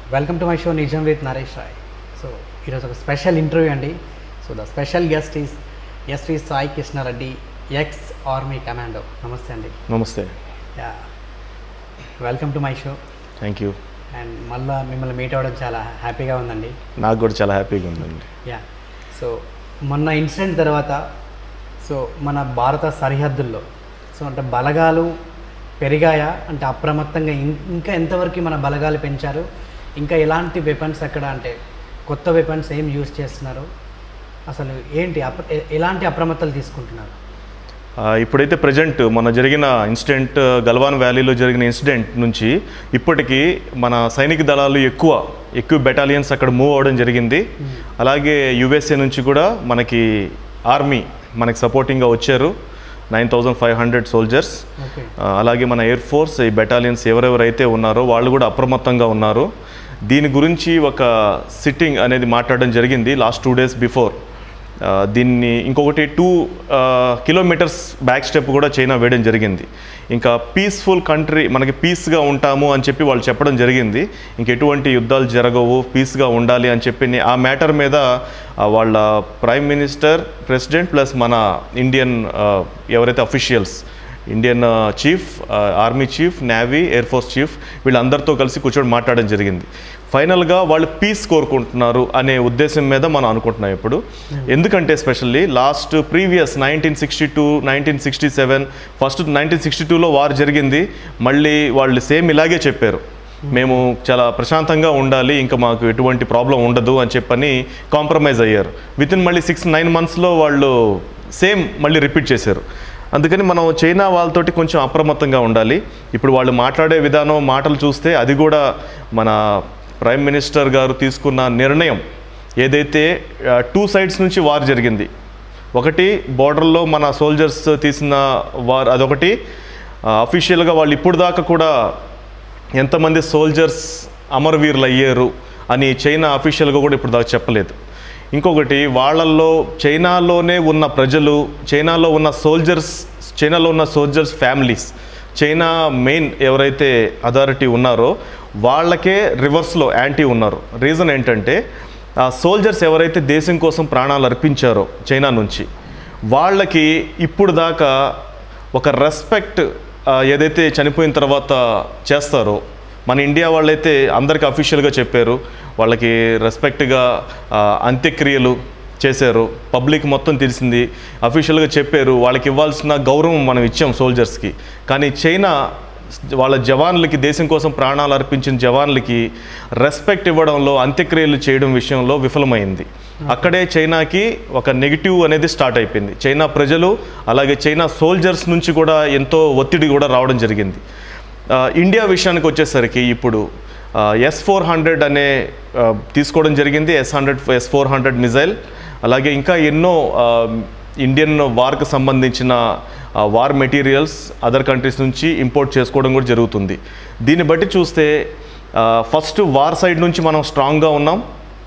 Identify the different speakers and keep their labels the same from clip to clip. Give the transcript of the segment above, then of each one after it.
Speaker 1: Welcome to my show నిజం with Naresh Rai so ఈరోజు ఒక స్పెషల్ ఇంటర్వ్యూ అండి so the special guest is SV Sai Krishna Reddy ex army commando నమస్తే అండి
Speaker 2: నమస్తే
Speaker 1: yeah welcome to my show
Speaker 2: thank you
Speaker 1: and మళ్ళీ మిమ్మల్ని మీట్ అవ్వడం చాలా హ్యాపీగా ఉందండి
Speaker 2: నాకు కూడా చాలా హ్యాపీగా ఉందండి
Speaker 1: యా సో మొన్న ఇన్సిడెంట్ తర్వాత సో మన భారత సరిహద్దుల్లో సో అంటే బలగాలు పెరిగాయా అంటే అప్రమత్తంగా ఇం- ఇంకా ఎంతవరకు మన బలగాలు పెంచారు ఇంకా ఎలాంటి వెపన్స్ అక్కడ అంటే కొత్త వెపన్స్ ఏం యూజ్ చేస్తున్నారు అసలు ఏంటి అప్ర ఎ- ఎలాంటి అప్రమత్తలు తీసుకుంటున్నారు
Speaker 2: ఆ, ఇప్పుడైతే ప్రజెంట్ మొన్న జరిగిన ఇన్సిడెంట్ గల్వాన్ వ్యాలీలో జరిగిన ఇన్సిడెంట్ నుంచి ఇప్పటికీ మన సైనిక దళాలు ఎక్కువ ఎక్కువ బెటాలియన్స్ అక్కడ మూవ్ అవ్వడం జరిగింది అలాగే యుఎస్ఏ నుంచి కూడా మనకి ఆర్మీ మనకి సపోర్టింగ్గా వచ్చారు nine thousand five hundred soldiers
Speaker 1: okay
Speaker 2: అలాగే మన ఎయిర్ ఫోర్స్ ఈ బెటాలియన్స్ ఎవరెవరైతే ఉన్నారో వాళ్ళు కూడా అప్రమత్తంగా ఉన్నారు దీని గురించి ఒక సిట్టింగ్ అనేది మాట్లాడడం జరిగింది లాస్ట్ టూ డేస్ బిఫోర్ దీన్ని ఇంకొకటి టూ కిలోమీటర్స్ బ్యాక్ స్టెప్ కూడా చైనా వేయడం జరిగింది ఇంకా పీస్ఫుల్ కంట్రీ మనకి పీస్గా ఉంటాము అని చెప్పి వాళ్ళు చెప్పడం జరిగింది ఇంక ఎటువంటి యుద్ధాలు జరగవు పీస్గా ఉండాలి అని చెప్పి ఆ మ్యాటర్ మీద ఆ, వాళ్ళ ప్రైమ్ మినిస్టర్ ప్రెసిడెంట్ ప్లస్ మన ఇండియన్ ఆ, ఎవరైతే officials Indian chief army chief navy air force chief వీళ్ళందరితో కలిసి కూర్చొని మాట్లాడడం జరిగింది ఫైనల్గా వాళ్ళు పీస్ కోరుకుంటున్నారు అనే ఉద్దేశం మీద మనం అనుకుంటున్నాం ఇప్పుడు ఎందుకంటే specially last previous nineteen sixty two nineteen sixty seven first nineteen sixty టూలో వార్ జరిగింది మళ్ళీ వాళ్ళు సేమ్ ఇలాగే చెప్పారు మేము చాలా ప్రశాంతంగా ఉండాలి ఇంకా మాకు ఎటువంటి ప్రాబ్లం ఉండదు అని చెప్పని కాంప్రమైజ్ అయ్యారు విత్ ఇన్ మళ్ళీ సిక్స్ నైన్ మంత్స్లో వాళ్ళు సేమ్ మళ్ళీ రిపీట్ చేశారు అందుకని మనం చైనా వాళ్ళతోటి కొంచెం అప్రమత్తంగా ఉండాలి ఇప్పుడు వాళ్ళు మాట్లాడే విధానం మాటలు చూస్తే అది కూడా మన ప్రైమ్ మినిస్టర్ గారు తీసుకున్న నిర్ణయం ఏదైతే టూ సైడ్స్ నుంచి వార్ జరిగింది ఒకటి బార్డర్లో మన సోల్జర్స్ తీసిన వార్ అదొకటి అఫీషియల్గా వాళ్ళు ఇప్పుడు దాకా కూడా ఎంతమంది సోల్జర్స్ అమరవీరులు అయ్యారు అని చైనా అఫీషియల్గా కూడా ఇప్పుడు దాకా చెప్పలేదు ఇంకొకటి వాళ్ళల్లో చైనాలోనే ఉన్న ప్రజలు చైనాలో ఉన్న సోల్జర్స్ చైనాలో ఉన్న సోల్జర్స్ ఫ్యామిలీస్ చైనా మెయిన్ ఎవరైతే అథారిటీ ఉన్నారో వాళ్ళకే రివర్స్లో యాంటీ ఉన్నారు రీజన్ ఏంటంటే ఆ సోల్జర్స్ ఎవరైతే దేశం కోసం ప్రాణాలు అర్పించారో చైనా నుంచి వాళ్ళకి ఇప్పుడు దాకా ఒక రెస్పెక్ట్ ఏదైతే చనిపోయిన తర్వాత చేస్తారో మన ఇండియా వాళ్ళైతే అందరికి అఫీషియల్గా చెప్పారు వాళ్ళకి రెస్పెక్ట్గా అంత్యక్రియలు చేశారు పబ్లిక్ మొత్తం తెలిసింది అఫీషియల్గా చెప్పారు వాళ్ళకి ఇవ్వాల్సిన గౌరవం మనం ఇచ్చాం సోల్జర్స్కి కానీ చైనా వాళ్ళ జవాన్లకి దేశం కోసం ప్రాణాలు అర్పించిన జవాన్లకి రెస్పెక్ట్ ఇవ్వడంలో అంత్యక్రియలు చేయడం విషయంలో విఫలమైంది అక్కడే చైనాకి ఒక నెగిటివ్ అనేది స్టార్ట్ అయిపోయింది చైనా ప్రజలు అలాగే చైనా సోల్జర్స్ నుంచి కూడా ఎంతో ఒత్తిడి కూడా రావడం జరిగింది ఆ, ఇండియా విషయానికి వచ్చేసరికి ఇప్పుడు ఎస్ ఫోర్ హండ్రెడ్ అనే ఆ, తీసుకోవడం జరిగింది S hundred S four hundred missile అలాగే ఇంకా ఎన్నో ఆ, ఇండియన్ వార్కి సంబంధించిన ఆ, వార్ మెటీరియల్స్ అదర్ కంట్రీస్ నుంచి ఇంపోర్ట్ చేసుకోవడం కూడా జరుగుతుంది దీన్ని బట్టి చూస్తే ఆ, ఫస్ట్ వార్ సైడ్ నుంచి మనం స్ట్రాంగ్గా ఉన్నాం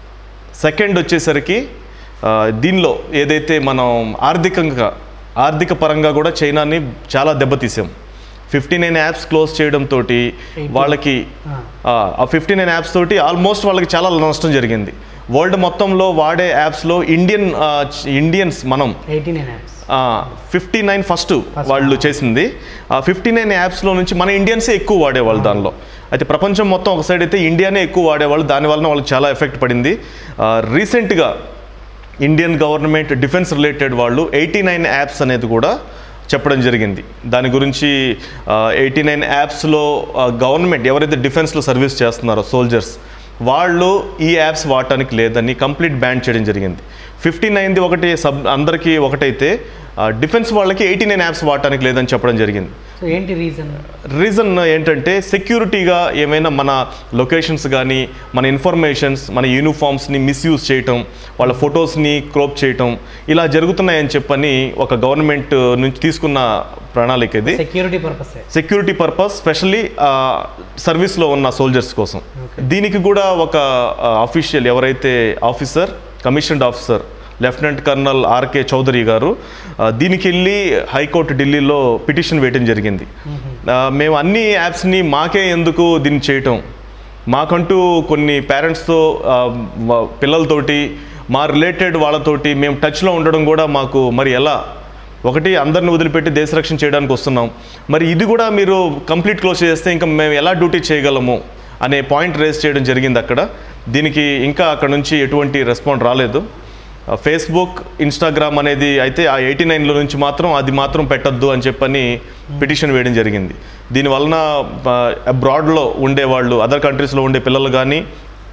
Speaker 2: సెకండ్ వచ్చేసరికి ఆ, దీనిలో ఏదైతే మనం ఆర్థికంగా ఆర్థిక పరంగా కూడా చైనాని చాలా దెబ్బతీసాం ఫిఫ్టీ నైన్ యాప్స్ క్లోజ్ చేయడంతో వాళ్ళకి
Speaker 1: ఆ,
Speaker 2: ఆ ఫిఫ్టీ నైన్ యాప్స్ తోటి ఆల్మోస్ట్ వాళ్ళకి చాలా నష్టం జరిగింది వరల్డ్ మొత్తంలో వాడే యాప్స్లో ఇండియన్ ఆ, చ- ఇండియన్స్ మనం
Speaker 1: eighty nine apps
Speaker 2: fifty nine first వాళ్ళు చేసింది ఆ ఫిఫ్టీ నైన్ యాప్స్లో నుంచి మన ఇండియన్సే ఎక్కువ వాడేవాళ్ళు దానిలో అయితే ప్రపంచం మొత్తం ఒక సైడ్ అయితే ఇండియానే ఎక్కువ వాడేవాళ్ళు దాని వలన వాళ్ళకి చాలా ఎఫెక్ట్ పడింది రీసెంట్గా ఇండియన్ గవర్నమెంట్ డిఫెన్స్ రిలేటెడ్ వాళ్ళు ఎయిటీ నైన్ యాప్స్ అనేది కూడా చెప్పడం జరిగింది దాని గురించి ఎయిటీ నైన్ యాప్స్లో గవర్నమెంట్ ఎవరైతే డిఫెన్స్లో సర్వీస్ చేస్తున్నారో సోల్జర్స్ వాళ్ళు ఈ యాప్స్ వాడటానికి లేదని కంప్లీట్ బ్యాన్ చేయడం జరిగింది ఫిఫ్టీ నైన్ది ఒకటి సబ్ అందరికీ ఒకటైతే డిఫెన్స్ వాళ్ళకి ఎయిటీ నైన్ యాప్స్ వాడటానికి లేదని చెప్పడం జరిగింది
Speaker 1: సో ఏంటి రీజన్
Speaker 2: రీజన్ ఏంటంటే సెక్యూరిటీగా ఏమైనా మన లొకేషన్స్ కానీ మన ఇన్ఫర్మేషన్స్ మన యూనిఫామ్స్ని మిస్యూజ్ చేయటం వాళ్ళ ఫొటోస్ని క్రోప్ చేయటం ఇలా జరుగుతున్నాయని చెప్పని ఒక గవర్నమెంట్ నుంచి తీసుకున్న ప్రణాళిక ఇది
Speaker 1: security purpose
Speaker 2: security purpose specially సర్వీస్లో ఉన్న సోల్జర్స్ కోసం దీనికి కూడా ఒక అఫీషియల్ ఎవరైతే officer commissioned officer lieutenant colonel RK Chaudhary గారు ఆ, దీనికి వెళ్ళి హైకోర్టు ఢిల్లీలో పిటిషన్ వేయటం జరిగింది ఆ, మేము అన్ని యాప్స్ని మాకే ఎందుకు దీన్ని చేయటం మాకంటూ కొన్ని పేరెంట్స్తో ఆ, మా పిల్లలతోటి మా రిలేటెడ్ వాళ్ళతోటి మేము టచ్లో ఉండడం కూడా మాకు మరి ఎలా ఒకటి అందరిని వదిలిపెట్టి దేశ రక్షణ చేయడానికి వస్తున్నాం మరి ఇది కూడా మీరు కంప్లీట్ క్లోజ్ చేస్తే ఇంకా మేము ఎలా డ్యూటీ చేయగలము అనే పాయింట్ రేస్ చేయడం జరిగింది అక్కడ దీనికి ఇంకా అక్కడ నుంచి ఎటువంటి రెస్పాండ్ రాలేదు ఆ, ఫేస్బుక్ ఇన్స్టాగ్రామ్ అనేది అయితే ఆ ఎయిటీ నైన్లో నుంచి మాత్రం అది మాత్రం పెట్టద్దు అని చెప్పని పిటిషన్ వేయడం జరిగింది దీనివలన అబ్రాడ్లో ఉండేవాళ్ళు అదర్ కంట్రీస్లో ఉండే పిల్లలు కానీ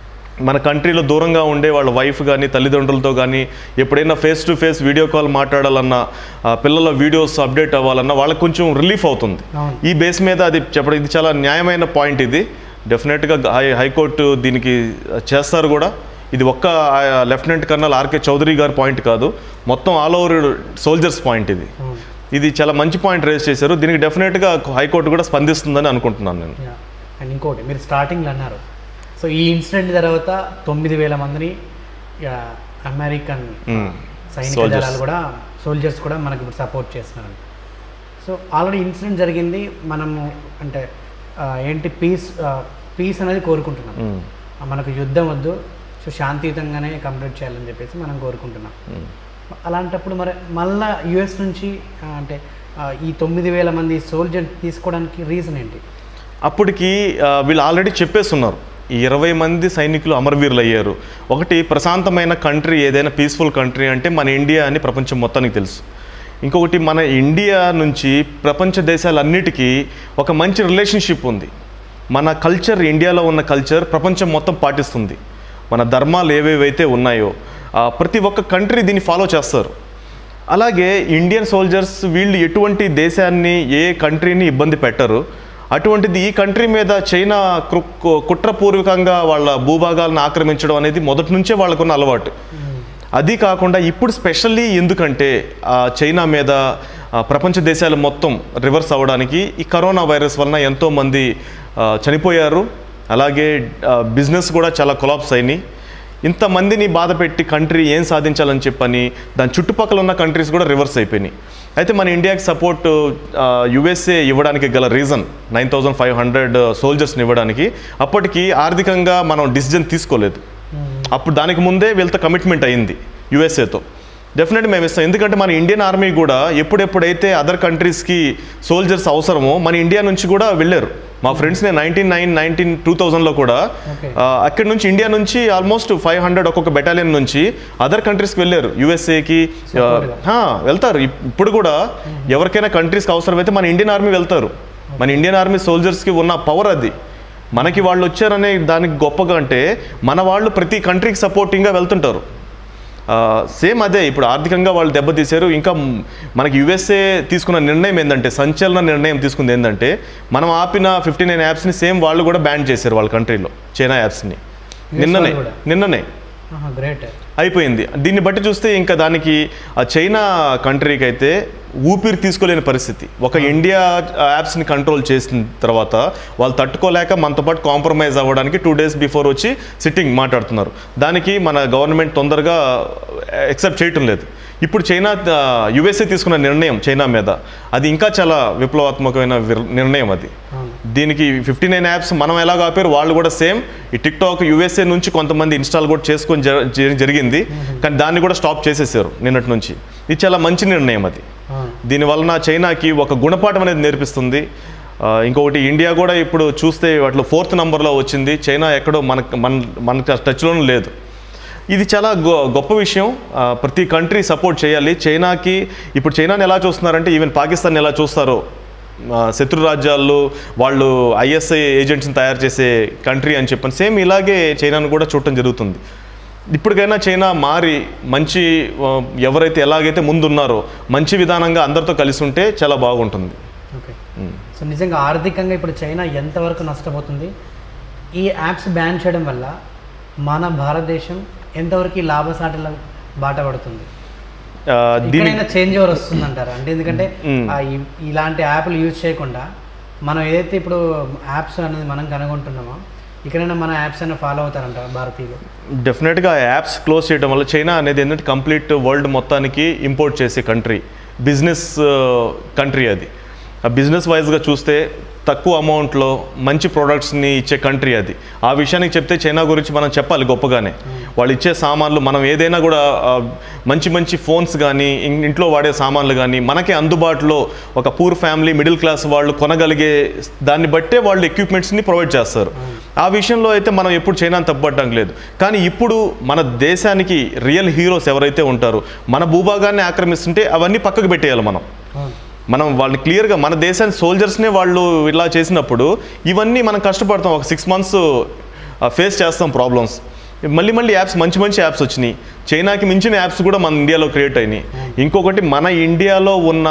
Speaker 2: మన కంట్రీలో దూరంగా ఉండే వాళ్ళ వైఫ్ కానీ తల్లిదండ్రులతో కానీ ఎప్పుడైనా face to face video call మాట్లాడాలన్నా ఆ, పిల్లల వీడియోస్ అప్డేట్ అవ్వాలన్నా వాళ్ళకి కొంచెం రిలీఫ్ అవుతుంది
Speaker 1: అవును.
Speaker 2: ఈ బేస్ మీద అది చెప్పడం ఇది చాలా న్యాయమైన పాయింట్ ఇది డెఫినెట్గా హై హైకోర్టు దీనికి చేస్తారు కూడా ఇది ఒక్క ఆ, లెఫ్టినెంట్ కర్నల్ ఆర్కే చౌదరి గారి పాయింట్ కాదు మొత్తం ఆల్ ఓవర్ సోల్జర్స్ పాయింట్ ఇది
Speaker 1: అవును
Speaker 2: ఇది చాలా మంచి పాయింట్ రేస్ చేశారు దీనికి డెఫినెట్గా హైకోర్టు కూడా స్పందిస్తుందని అనుకుంటున్నాను నేను
Speaker 1: యా. అండ్ ఇంకోటి మీరు స్టార్టింగ్లో అన్నారు సో ఈ ఇన్సిడెంట్ తర్వాత తొమ్మిది వేల మందిని యా, అమెరికన్
Speaker 2: మ్మ్.
Speaker 1: సైనిక
Speaker 2: Soldiers.
Speaker 1: దళాలు కూడా సోల్జర్స్ కూడా మనకి ఇప్పుడు సపోర్ట్ చేస్తున్నారు సో ఆల్రెడీ ఇన్సిడెంట్ జరిగింది మనము అంటే ఆ, ఏంటి పీస్ పీస్ అనేది కోరుకుంటున్నాం
Speaker 2: మ్మ్.
Speaker 1: ఆ, మనకు యుద్ధం వద్దు సో శాంతియుతంగానే కంప్లీట్ చేయాలని చెప్పేసి మనం కోరుకుంటున్నాం
Speaker 2: మ్మ్.
Speaker 1: అలాంటప్పుడు మరి మళ్ళా యుఎస్ నుంచి ఆ, అంటే ఆ, ఈ తొమ్మిది వేల మంది సోల్జర్ తీసుకోవడానికి రీజన్ ఏంటి
Speaker 2: అప్పటికి ఆ, వీళ్ళు ఆల్రెడీ చెప్పేస్తున్నారు ఈ ఇరవై మంది సైనికులు అమరవీరులు అయ్యారు ఒకటి ప్రశాంతమైన కంట్రీ ఏదైనా పీస్ఫుల్ కంట్రీ అంటే మన ఇండియా అని ప్రపంచం మొత్తానికి తెలుసు ఇంకొకటి మన ఇండియా నుంచి ప్రపంచ దేశాలన్నిటికీ ఒక మంచి రిలేషన్షిప్ ఉంది మన కల్చర్ ఇండియాలో ఉన్న కల్చర్ ప్రపంచం మొత్తం పాటిస్తుంది మన ధర్మాలు ఏవేవైతే ఉన్నాయో ఆ, ప్రతి ఒక్క కంట్రీ దీన్ని ఫాలో చేస్తారు అలాగే ఇండియన్ సోల్జర్స్ వీళ్ళు ఎటువంటి దేశాన్ని ఏ కంట్రీని ఇబ్బంది పెట్టరు అటువంటిది ఈ కంట్రీ మీద చైనా కృ- కు- కుట్రపూర్వకంగా వాళ్ళ భూభాగాలను ఆక్రమించడం అనేది మొదటి నుంచే వాళ్ళకున్న అలవాటు అది కాకుండా ఇప్పుడు స్పెషల్లీ ఎందుకంటే ఆ చైనా మీద ఆ, ప్రపంచ దేశాలు మొత్తం రివర్స్ అవ్వడానికి ఈ కరోనా వైరస్ వలన ఎంతోమంది ఆ, చనిపోయారు అలాగే బిజినెస్ కూడా చాలా కొలాప్స్ అయినాయి ఇంతమందిని బాధ పెట్టి కంట్రీ ఏం సాధించాలని చెప్పని దాని చుట్టుపక్కల ఉన్న కంట్రీస్ కూడా రివర్స్ అయిపోయినాయి అయితే మన ఇండియాకి సపోర్ట్ యుఎస్ఏ ఇవ్వడానికి గల reason nine thousand five hundred సోల్జర్స్ని ఇవ్వడానికి అప్పటికి ఆర్థికంగా మనం డిసిజన్ తీసుకోలేదు అప్పుడు దానికి ముందే వీళ్ళతో కమిట్మెంట్ అయింది యుఎస్ఏతో డెఫినెట్ మేము ఇస్తాం ఎందుకంటే మన ఇండియన్ ఆర్మీ కూడా ఎప్పుడెప్పుడైతే అదర్ కంట్రీస్కి సోల్జర్స్ అవసరమో మన ఇండియా నుంచి కూడా వెళ్ళారు మా ఫ్రెండ్స్ నేను నైన్టీన్ నైన్ నైన్టీన్ టూ థౌజండ్లో కూడా
Speaker 1: Okay.
Speaker 2: ఆ, అక్కడి నుంచి ఇండియా నుంచి ఆల్మోస్ట్ ఫైవ్ హండ్రెడ్ ఒక్కొక్క బెటాలియన్ నుంచి అదర్ కంట్రీస్కి వెళ్ళారు యుఎస్ఏకి
Speaker 1: Support గా.
Speaker 2: వెళ్తారు ఇప్- ఇప్పుడు కూడా ఎవరికైనా కంట్రీస్కి అవసరమైతే మన ఇండియన్ ఆర్మీ వెళ్తారు మన ఇండియన్ ఆర్మీ సోల్జర్స్కి ఉన్న పవర్ అది మనకి వాళ్ళు వచ్చారనే దానికి గొప్పగా అంటే మన వాళ్ళు ప్రతి కంట్రీకి సపోర్టింగ్గా వెళ్తుంటారు సేమ్ అదే ఇప్పుడు ఆర్థికంగా వాళ్ళు దెబ్బతీశారు ఇంకా మ్- మనకి యుఎస్ఏ తీసుకున్న నిర్ణయం ఏంటంటే సంచలన నిర్ణయం తీసుకుంది ఏంటంటే మనం ఆపిన ఫిఫ్టీ నైన్ యాప్స్ని సేమ్ వాళ్ళు కూడా బ్యాన్ చేశారు వాళ్ళ కంట్రీలో చైనా యాప్స్ని నిన్ననే
Speaker 1: వాళ్ళు కూడా.
Speaker 2: నిన్ననే
Speaker 1: గ్రేట్
Speaker 2: అయిపోయింది దీన్ని బట్టి చూస్తే ఇంకా దానికి ఆ చైనా కంట్రీకి అయితే ఊపిరి తీసుకోలేని పరిస్థితి ఒక ఇండియా యాప్స్ని కంట్రోల్ చేసిన తర్వాత వాళ్ళు తట్టుకోలేక మనతో పాటు కాంప్రమైజ్ అవ్వడానికి టూ డేస్ బిఫోర్ వచ్చి సిట్టింగ్ మాట్లాడుతున్నారు దానికి మన గవర్నమెంట్ తొందరగా ఎక్సెప్ట్ చేయటం లేదు ఇప్పుడు చైనా యుఎస్ఏ తీసుకున్న నిర్ణయం చైనా మీద అది ఇంకా చాలా విప్లవాత్మకమైన విర్- నిర్ణయం అది
Speaker 1: అవును
Speaker 2: దీనికి ఫిఫ్టీ నైన్ యాప్స్ మనం ఎలాగ ఆపారు వాళ్ళు కూడా సేమ్ ఈ టిక్ టాక్ యూఎస్ఏ నుంచి కొంతమంది ఇన్స్టాల్ కూడా చేసుకొని జర- జరి- జరిగింది కానీ దాన్ని కూడా స్టాప్ చేసేసారు నిన్నటి నుంచి ఇది చాలా మంచి నిర్ణయం అది
Speaker 1: అవును
Speaker 2: దీనివలన చైనాకి ఒక గుణపాఠం అనేది నేర్పిస్తుంది ఆ, ఇంకొకటి ఇండియా కూడా ఇప్పుడు చూస్తే వాటిలో ఫోర్త్ నెంబర్లో వచ్చింది చైనా ఎక్కడో మనకు మన మన టచ్లోనూ లేదు ఇది చాలా గొ గొప్ప విషయం ఆ, ప్రతి కంట్రీ సపోర్ట్ చేయాలి చైనాకి ఇప్పుడు చైనాని ఎలా చూస్తున్నారంటే ఈవెన్ పాకిస్తాన్ ఎలా చూస్తారో ఆ, శత్రు రాజ్యాల్లో వాళ్ళు ఐఎస్ఐ ఏజెంట్స్ని తయారు చేసే కంట్రీ అని చెప్పని సేమ్ ఇలాగే చైనాను కూడా చూడటం జరుగుతుంది ఇప్పటికైనా చైనా మారి మంచి ఆ, ఎవరైతే ఎలాగైతే ముందున్నారో మంచి విధానంగా అందరితో కలిసి ఉంటే చాలా బాగుంటుంది
Speaker 1: ఓకే సో నిజంగా ఆర్థికంగా ఇప్పుడు చైనా ఎంతవరకు నష్టపోతుంది ఈ యాప్స్ బ్యాన్ చేయడం వల్ల మన భారతదేశం ఎంతవరకు ఈ లాభసాటిల బాట పడుతుంది
Speaker 2: ఆ, దీని
Speaker 1: ఇక్కడైనా చేంజ్ ఓవర్ వస్తుందంటారా అంటే ఎందుకంటే
Speaker 2: మ్మ్.
Speaker 1: ఆ ఇ- ఇలాంటి యాప్లు యూజ్ చేయకుండా మనం ఏదైతే ఇప్పుడు యాప్స్ అనేది మనం కనుగొంటున్నామో ఇక్కడైనా మన యాప్స్ అయినా ఫాలో అవుతారంటారా భారతీయులు
Speaker 2: డెఫినెట్గా యాప్స్ క్లోజ్ చేయడం వల్ల చైనా అనేది ఏంటంటే కంప్లీట్ వరల్డ్ మొత్తానికి ఇంపోర్ట్ చేసే కంట్రీ బిజినెస్ కంట్రీ అది ఆ బిజినెస్ వైజ్గా చూస్తే తక్కువ అమౌంట్లో మంచి ప్రోడక్ట్స్ని ఇచ్చే కంట్రీ అది ఆ విషయానికి చెప్తే చైనా గురించి మనం చెప్పాలి గొప్పగానే వాళ్ళు ఇచ్చే సామాన్లు మనం ఏదైనా కూడా ఆ, మంచి మంచి ఫోన్స్ కానీ ఇన్- ఇంట్లో వాడే సామాన్లు కానీ మనకే అందుబాటులో ఒక పూర్ ఫ్యామిలీ మిడిల్ క్లాస్ వాళ్ళు కొనగలిగే దాన్ని బట్టే వాళ్ళు ఎక్విప్మెంట్స్ని ప్రొవైడ్ చేస్తారు ఆ విషయంలో అయితే మనం ఎప్పుడు చైనాని తప్పట్టడం లేదు కానీ ఇప్పుడు మన దేశానికి రియల్ హీరోస్ ఎవరైతే ఉంటారో మన భూభాగాన్ని ఆక్రమిస్తుంటే అవన్నీ పక్కకు పెట్టేయాలి మనం
Speaker 1: అవును
Speaker 2: మనం వాళ్ళని క్లియర్గా మన దేశాన్ని సోల్జర్స్నే వాళ్ళు ఇలా చేసినప్పుడు ఇవన్నీ మనం కష్టపడతాం ఒక సిక్స్ మంత్స్ ఫేస్ చేస్తాం ప్రాబ్లమ్స్ మళ్ళీ మళ్ళీ యాప్స్ మంచి మంచి యాప్స్ వచ్చినాయి చైనాకి మించిన యాప్స్ కూడా మన ఇండియాలో క్రియేట్ అయినాయి ఇంకొకటి మన ఇండియాలో ఉన్న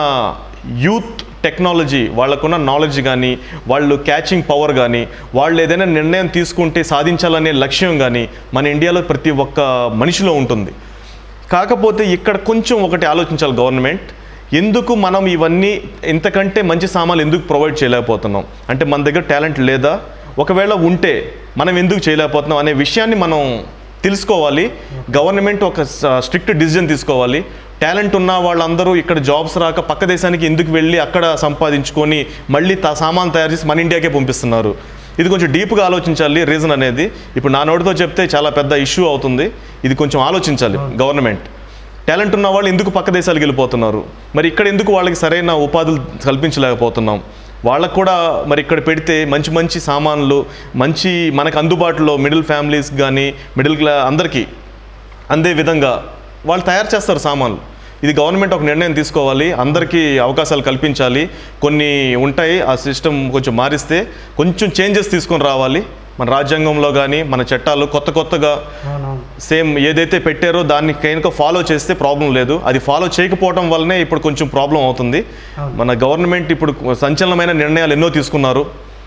Speaker 2: యూత్ టెక్నాలజీ వాళ్ళకున్న నాలెడ్జ్ కానీ వాళ్ళు క్యాచింగ్ పవర్ కానీ వాళ్ళు ఏదైనా నిర్ణయం తీసుకుంటే సాధించాలనే లక్ష్యం కానీ మన ఇండియాలో ప్రతి ఒక్క మనిషిలో ఉంటుంది కాకపోతే ఇక్కడ కొంచెం ఒకటి ఆలోచించాలి గవర్నమెంట్ ఎందుకు మనం ఇవన్నీ ఇంతకంటే మంచి సామాన్లు ఎందుకు ప్రొవైడ్ చేయలేకపోతున్నాం అంటే మన దగ్గర టాలెంట్ లేదా ఒకవేళ ఉంటే మనం ఎందుకు చేయలేకపోతున్నాం అనే విషయాన్ని మనం తెలుసుకోవాలి గవర్నమెంట్ ఒక స్ట్రిక్ట్ డిసిజన్ తీసుకోవాలి టాలెంట్ ఉన్న వాళ్ళందరూ ఇక్కడ జాబ్స్ రాక పక్క దేశానికి ఎందుకు వెళ్ళి అక్కడ సంపాదించుకొని మళ్ళీ తా సామాన్ తయారు చేసి మన ఇండియాకే పంపిస్తున్నారు ఇది కొంచెం డీప్గా ఆలోచించాలి రీజన్ అనేది ఇప్పుడు నా నోటితో చెప్తే చాలా పెద్ద ఇష్యూ అవుతుంది ఇది కొంచెం ఆలోచించాలి గవర్నమెంట్ టాలెంట్ ఉన్న వాళ్ళు ఎందుకు పక్క దేశాలకు వెళ్ళిపోతున్నారు మరి ఇక్కడ ఎందుకు వాళ్ళకి సరైన ఉపాధులు కల్పించలేకపోతున్నాం వాళ్ళకు కూడా మరి ఇక్కడ పెడితే మంచి మంచి సామాన్లు మంచి మనకు అందుబాటులో మిడిల్ ఫ్యామిలీస్ కానీ మిడిల్ క్లా అందరికీ అందే విధంగా వాళ్ళు తయారు చేస్తారు సామాన్లు ఇది గవర్నమెంట్ ఒక నిర్ణయం తీసుకోవాలి అందరికీ అవకాశాలు కల్పించాలి కొన్ని ఉంటాయి ఆ సిస్టమ్ కొంచెం మారిస్తే కొంచెం చేంజెస్ తీసుకొని రావాలి మన రాజ్యాంగంలో కానీ మన చట్టాలు కొత్త కొత్తగా
Speaker 1: అవునవును
Speaker 2: సేమ్ ఏదైతే పెట్టారో దాన్ని కనుక ఫాలో చేస్తే ప్రాబ్లం లేదు అది ఫాలో చేయకపోవడం వల్లనే ఇప్పుడు కొంచెం ప్రాబ్లం అవుతుంది
Speaker 1: అవును.
Speaker 2: మన గవర్నమెంట్ ఇప్పుడు సంచలనమైన నిర్ణయాలు ఎన్నో తీసుకున్నారు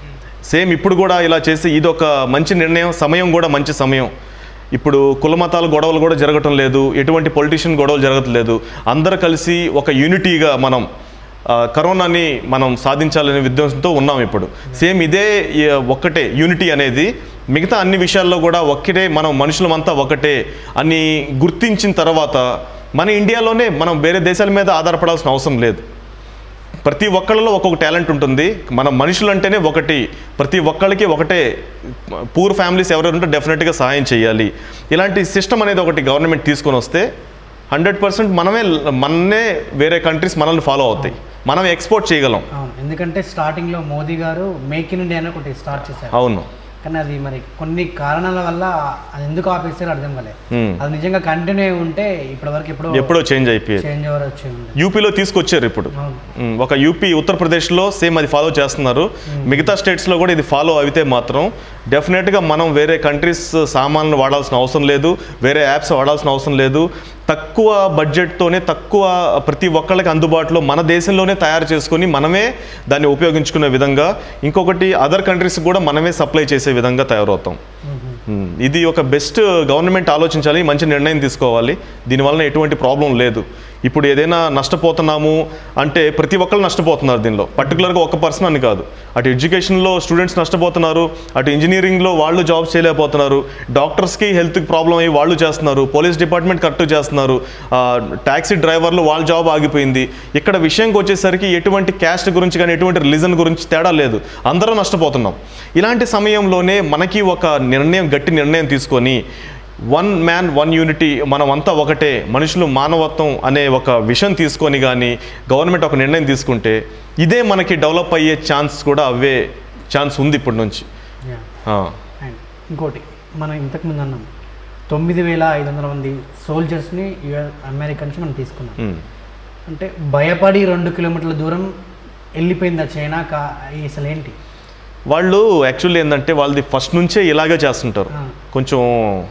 Speaker 2: సేమ్ ఇప్పుడు కూడా ఇలా చేసి ఇది ఒక మంచి నిర్ణయం సమయం కూడా మంచి సమయం ఇప్పుడు కుల మతాల గొడవలు కూడా జరగటం లేదు ఎటువంటి పొలిటీషియన్ గొడవలు జరగట్లేదు అందరూ కలిసి ఒక యూనిటీగా మనం ఆ, కరోనాని మనం సాధించాలనే ఉద్దేశంతో ఉన్నాం ఇప్పుడు సేమ్ ఇదే ఈ, ఒక్కటే యూనిటీ అనేది మిగతా అన్ని విషయాల్లో కూడా ఒక్కటే మనం మనుషులమంతా ఒకటే అని గుర్తించిన తర్వాత మన ఇండియాలోనే మనం వేరే దేశాల మీద ఆధారపడాల్సిన అవసరం లేదు ప్రతి ఒక్కళ్ళలో ఒక్కొక్క టాలెంట్ ఉంటుంది మన మనుషులు అంటేనే ఒకటి ప్రతి ఒక్కళ్ళకి ఒకటే పూర్ ఫ్యామిలీస్ ఎవరైనా ఉంటే డెఫినెట్గా సహాయం చేయాలి ఇలాంటి సిస్టమ్ అనేది ఒకటి గవర్నమెంట్ తీసుకొని వస్తే హండ్రెడ్ పర్సెంట్ మనమే మననే వేరే కంట్రీస్ మనల్ని ఫాలో అవుతాయి మనం ఎక్స్పోర్ట్ చేయగలం
Speaker 1: అవును ఎందుకంటే స్టార్టింగ్లో మోదీ గారు మేక్ ఇన్ ఇండియా అని ఒకటి స్టార్ట్ చేశారు
Speaker 2: అవును
Speaker 1: కానీ అది మరి కొన్ని కారణాల వల్ల అది ఎందుకు ఆపేసారో అర్థం కాలేదు
Speaker 2: Hmm.
Speaker 1: అది నిజంగా కంటిన్యూ అయి ఉంటే ఇప్పటివరకు ఎప్పుడో
Speaker 2: ఎప్పుడో చేంజ్ అయిపోయేది
Speaker 1: చేంజ్ ఓవర్ వచ్చి ఉండే
Speaker 2: యూపీలో తీసుకొచ్చారు ఇప్పుడు
Speaker 1: అవును
Speaker 2: ఉమ్, ఒక యూపీ ఉత్తరప్రదేశ్లో సేమ్ అది ఫాలో చేస్తున్నారు మిగతా స్టేట్స్లో కూడా ఇది ఫాలో అయితే మాత్రం డెఫినెట్గా మనం వేరే కంట్రీస్ సామాన్లు వాడాల్సిన అవసరం లేదు వేరే యాప్స్ వాడాల్సిన అవసరం లేదు తక్కువ బడ్జెట్తోనే తక్కువ ప్రతి ఒక్కళ్ళకి అందుబాటులో మన దేశంలోనే తయారు చేసుకొని మనమే దాన్ని ఉపయోగించుకునే విధంగా ఇంకొకటి అదర్ కంట్రీస్ కూడా మనమే సప్లై చేసే విధంగా తయారవుతాం
Speaker 1: మ్మ్.
Speaker 2: మ్మ్. ఇది ఒక బెస్ట్ గవర్నమెంట్ ఆలోచించాలి మంచి నిర్ణయం తీసుకోవాలి దీనివలన ఎటువంటి ప్రాబ్లం లేదు ఇప్పుడు ఏదైనా నష్టపోతున్నాము అంటే ప్రతి ఒక్కరు నష్టపోతున్నారు దీనిలో పర్టికులర్గా ఒక పర్సన్ అని కాదు అటు ఎడ్యుకేషన్లో స్టూడెంట్స్ నష్టపోతున్నారు అటు ఇంజనీరింగ్లో వాళ్ళు జాబ్స్ చేయలేకపోతున్నారు డాక్టర్స్కి హెల్త్కి ప్రాబ్లం అయ్యి వాళ్ళు చేస్తున్నారు పోలీస్ డిపార్ట్మెంట్ కరెక్ట్ చేస్తున్నారు ట్యాక్సీ డ్రైవర్లు వాళ్ళ జాబ్ ఆగిపోయింది ఇక్కడ విషయంకి వచ్చేసరికి ఎటువంటి క్యాస్ట్ గురించి కానీ ఎటువంటి రిలీజన్ గురించి తేడా లేదు అందరూ నష్టపోతున్నాం ఇలాంటి సమయంలోనే మనకి ఒక నిర్ణయం గట్టి నిర్ణయం తీసుకొని వన్ మ్యాన్ వన్ యూనిటీ మనం అంతా ఒకటే మనుషులు మానవత్వం అనే ఒక విషయం తీసుకొని కానీ గవర్నమెంట్ ఒక నిర్ణయం తీసుకుంటే ఇదే మనకి డెవలప్ అయ్యే ఛాన్స్ కూడా అవే ఛాన్స్ ఉంది ఇప్పటి నుంచి
Speaker 1: Yeah.
Speaker 2: ఆ,
Speaker 1: అండ్ ఇంకోటి మనం ఇంతకుముందు అన్నాం తొమ్మిది వేల ఐదు వందల మంది సోల్జర్స్ని యుఎస్ అమెరికా నుంచి మనం తీసుకున్నాం
Speaker 2: ఉమ్,
Speaker 1: అంటే భయపడి రెండు కిలోమీటర్ల దూరం వెళ్ళిపోయిందా చైనా కా అసలు ఏంటి
Speaker 2: వాళ్ళు యాక్చువల్లీ ఏంటంటే వాళ్ళది ఫస్ట్ నుంచే ఇలాగే చేస్తుంటారు
Speaker 1: ఆ.
Speaker 2: కొంచెం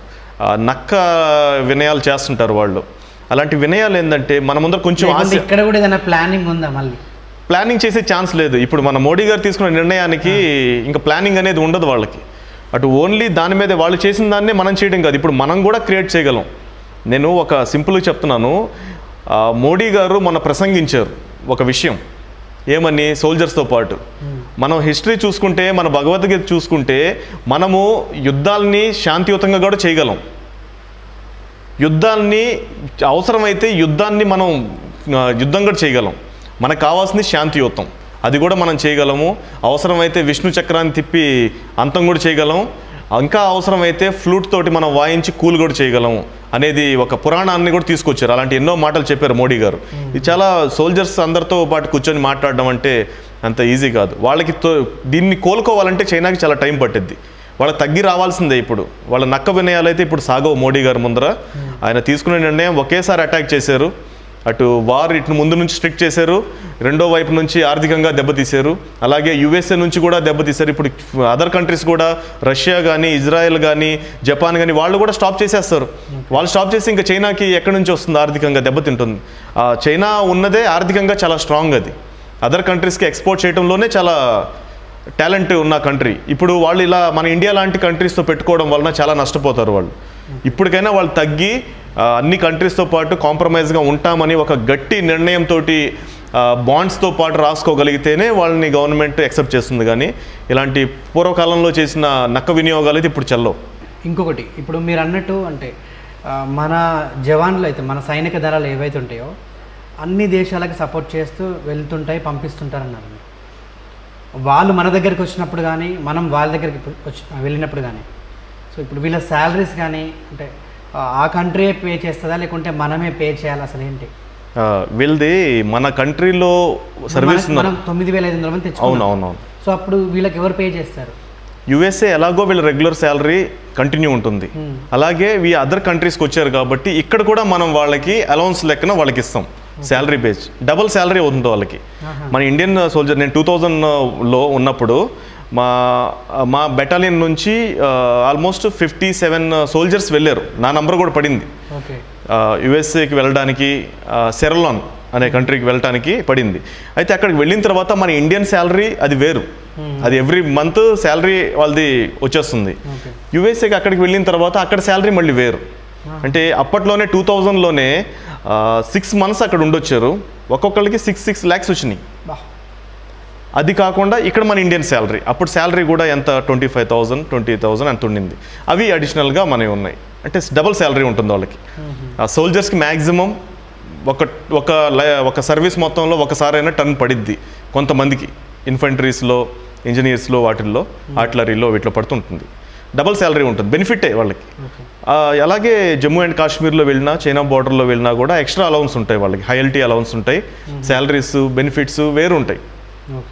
Speaker 2: ఆ, నక్క వినయాలు చేస్తుంటారు వాళ్ళు అలాంటి వినయాలు ఏంటంటే మన ముందర కొంచెం
Speaker 1: లేకుంటే
Speaker 2: ఆశ
Speaker 1: ఇక్కడ కూడా ఏదైనా ప్లానింగ్ ఉందా మళ్ళీ
Speaker 2: ప్లానింగ్ చేసే ఛాన్స్ లేదు ఇప్పుడు మన మోడీ గారు తీసుకున్న నిర్ణయానికి ఇంకా ప్లానింగ్ అనేది ఉండదు వాళ్ళకి అటు ఓన్లీ దాని మీద వాళ్ళు చేసిన దాన్నే మనం చేయడం కాదు ఇప్పుడు మనం కూడా క్రియేట్ చేయగలం నేను ఒక సింపుల్గా చెప్తున్నాను ఆ, మోడీ గారు మొన్న ప్రసంగించారు ఒక విషయం ఏమని సోల్జర్స్తో పాటు మనం హిస్టరీ చూసుకుంటే మన భగవద్గీత చూసుకుంటే మనము యుద్ధాలని శాంతియుతంగా కూడా చేయగలం యుద్ధాన్ని అవసరమైతే యుద్ధాన్ని మనం ఆ, యుద్ధం కూడా చేయగలం మనకు కావాల్సింది శాంతియుతం అది కూడా మనం చేయగలము అవసరమైతే విష్ణు చక్రాన్ని తిప్పి అంతం కూడా చేయగలం ఇంకా అవసరమైతే ఫ్లూట్ తోటి మనం వాయించి కూల్ కూడా చేయగలము అనేది ఒక పురాణాన్ని కూడా తీసుకొచ్చారు అలాంటి ఎన్నో మాటలు చెప్పారు మోడీ గారు ఇది చాలా సోల్జర్స్ అందరితో పాటు కూర్చొని మాట్లాడడం అంటే అంత ఈజీ కాదు వాళ్ళకి తో- దీన్ని కోలుకోవాలంటే చైనాకి చాలా టైం పట్టిద్ది వాళ్ళకి తగ్గి రావాల్సిందే ఇప్పుడు వాళ్ళ నక్క వినయాలు అయితే ఇప్పుడు సాగవు మోడీ గారి ముందర ఆయన తీసుకునే నిర్ణయం ఒకేసారి అటాక్ చేశారు అటు వార్ ఇటు ముందు నుంచి స్ట్రిక్ట్ చేశారు రెండో వైపు నుంచి ఆర్థికంగా దెబ్బతీశారు అలాగే యుఎస్ఏ నుంచి కూడా దెబ్బతీశారు ఇప్పుడు అదర్ కంట్రీస్ కూడా రష్యా కానీ ఇజ్రాయెల్ కానీ జపాన్ కానీ వాళ్ళు కూడా స్టాప్ చేసేస్తారు వాళ్ళు స్టాప్ చేసి ఇంకా చైనాకి ఎక్కడి నుంచి వస్తుంది ఆర్థికంగా దెబ్బతింటుంది ఆ చైనా ఉన్నదే ఆర్థికంగా చాలా స్ట్రాంగ్ అది అదర్ కంట్రీస్కి ఎక్స్పోర్ట్ చేయడంలోనే చాలా టాలెంట్ ఉన్న కంట్రీ ఇప్పుడు వాళ్ళు ఇలా మన ఇండియా లాంటి కంట్రీస్తో పెట్టుకోవడం వలన చాలా నష్టపోతారు వాళ్ళు ఇప్పటికైనా వాళ్ళు తగ్గి ఆ, అన్ని కంట్రీస్తో పాటు కాంప్రమైజ్గా ఉంటామని ఒక గట్టి నిర్ణయంతో బాండ్స్తో పాటు రాసుకోగలిగితేనే వాళ్ళని గవర్నమెంట్ యాక్సెప్ట్ చేస్తుంది కానీ ఇలాంటి పూర్వకాలంలో చేసిన నక్క వినియోగాలు అయితే ఇప్పుడు చెల్లవు
Speaker 1: ఇంకొకటి ఇప్పుడు మీరు అన్నట్టు అంటే ఆ, మన జవాన్లు అయితే మన సైనిక దళాలు ఏవైతే ఉంటాయో అన్ని దేశాలకు సపోర్ట్ చేస్తూ వెళ్తుంటాయి పంపిస్తుంటారన్నారు మీరు. వాళ్ళు మన దగ్గరికి వచ్చినప్పుడు కానీ మనం వాళ్ళ దగ్గరికి ఇప్పుడు వచ్చి వెళ్ళినప్పుడు కానీ సో ఇప్పుడు వీళ్ళ శాలరీస్ కానీ అంటే ఆ, ఆ కంట్రీ పే చేస్తుందా లేకుంటే మనమే పే చేయాలి అసలు ఏంటి
Speaker 2: ఆ, వీళ్ళది మన కంట్రీలో సర్వీస్
Speaker 1: మనకి మనం తొమ్మిది వేల ఐదు వందల మంది
Speaker 2: అవును
Speaker 1: తెచ్చుకున్నాం
Speaker 2: అవునవును
Speaker 1: సో అప్పుడు వీళ్ళకి ఎవరు పే చేస్తారు
Speaker 2: యుఎస్ఏ ఎలాగో వీళ్ళ రెగ్యులర్ శాలరీ కంటిన్యూ ఉంటుంది
Speaker 1: Hmm.
Speaker 2: అలాగే ఈ అదర్ కంట్రీస్కి వచ్చారు కాబట్టి ఇక్కడ కూడా మనం వాళ్ళకి అలౌన్స్ లెక్కన వాళ్ళకి ఇస్తాం శాలరీ బేస్ డబుల్ శాలరీ అవుతుంది వాళ్ళకి
Speaker 1: ఆహా.
Speaker 2: మన ఇండియన్ సోల్జర్ నేను టూ థౌజండ్లో ఉన్నప్పుడు మా మా బెటాలియన్ నుంచి ఆల్మోస్ట్ ఫిఫ్టీ సెవెన్ సోల్జర్స్ వెళ్ళారు నా నంబర్ కూడా పడింది
Speaker 1: ఓకే
Speaker 2: యుఎస్ఏకి వెళ్ళడానికి సెరలాన్ అనే కంట్రీకి వెళ్ళడానికి పడింది అయితే అక్కడికి వెళ్ళిన తర్వాత మన ఇండియన్ శాలరీ అది వేరు అది ఎవ్రీ మంత్ శాలరీ వాళ్ళది వచ్చేస్తుంది
Speaker 1: ఓకే
Speaker 2: యుఎస్ఏకి అక్కడికి వెళ్ళిన తర్వాత అక్కడ శాలరీ మళ్ళీ వేరు అంటే అప్పట్లోనే టూ థౌజండ్లోనే సిక్స్ మంత్స్ అక్కడ ఉండొచ్చారు ఒక్కొక్కరికి సిక్స్ సిక్స్ ల్యాక్స్ వచ్చినాయి
Speaker 1: బా
Speaker 2: అది కాకుండా ఇక్కడ మన ఇండియన్ శాలరీ అప్పుడు శాలరీ కూడా ఎంత twenty five thousand twenty thousand అంత ఉండింది అవి అడిషనల్గా మనవి ఉన్నాయి అంటే డబుల్ శాలరీ ఉంటుంది వాళ్ళకి ఆ సోల్జర్స్కి మ్యాక్సిమం ఒక ఒక లై- ఒక సర్వీస్ మొత్తంలో ఒకసారైనా టర్న్ పడిద్ది కొంతమందికి ఇన్ఫంట్రీస్లో ఇంజనీర్స్లో వాటిల్లో ఆర్టిలరీలో వీటిలో పడుతుంటుంది డబుల్ శాలరీ ఉంటుంది బెనిఫిటే వాళ్ళకి
Speaker 1: ఓకే
Speaker 2: ఆ, అలాగే జమ్మూ అండ్ కాశ్మీర్లో వెళ్ళినా చైనా బార్డర్లో వెళ్ళినా కూడా ఎక్స్ట్రా అలౌన్స్ ఉంటాయి వాళ్ళకి హైఎల్టీ అలౌన్స్ ఉంటాయి శాలరీస్ బెనిఫిట్స్ వేరు ఉంటాయి
Speaker 1: ఓకే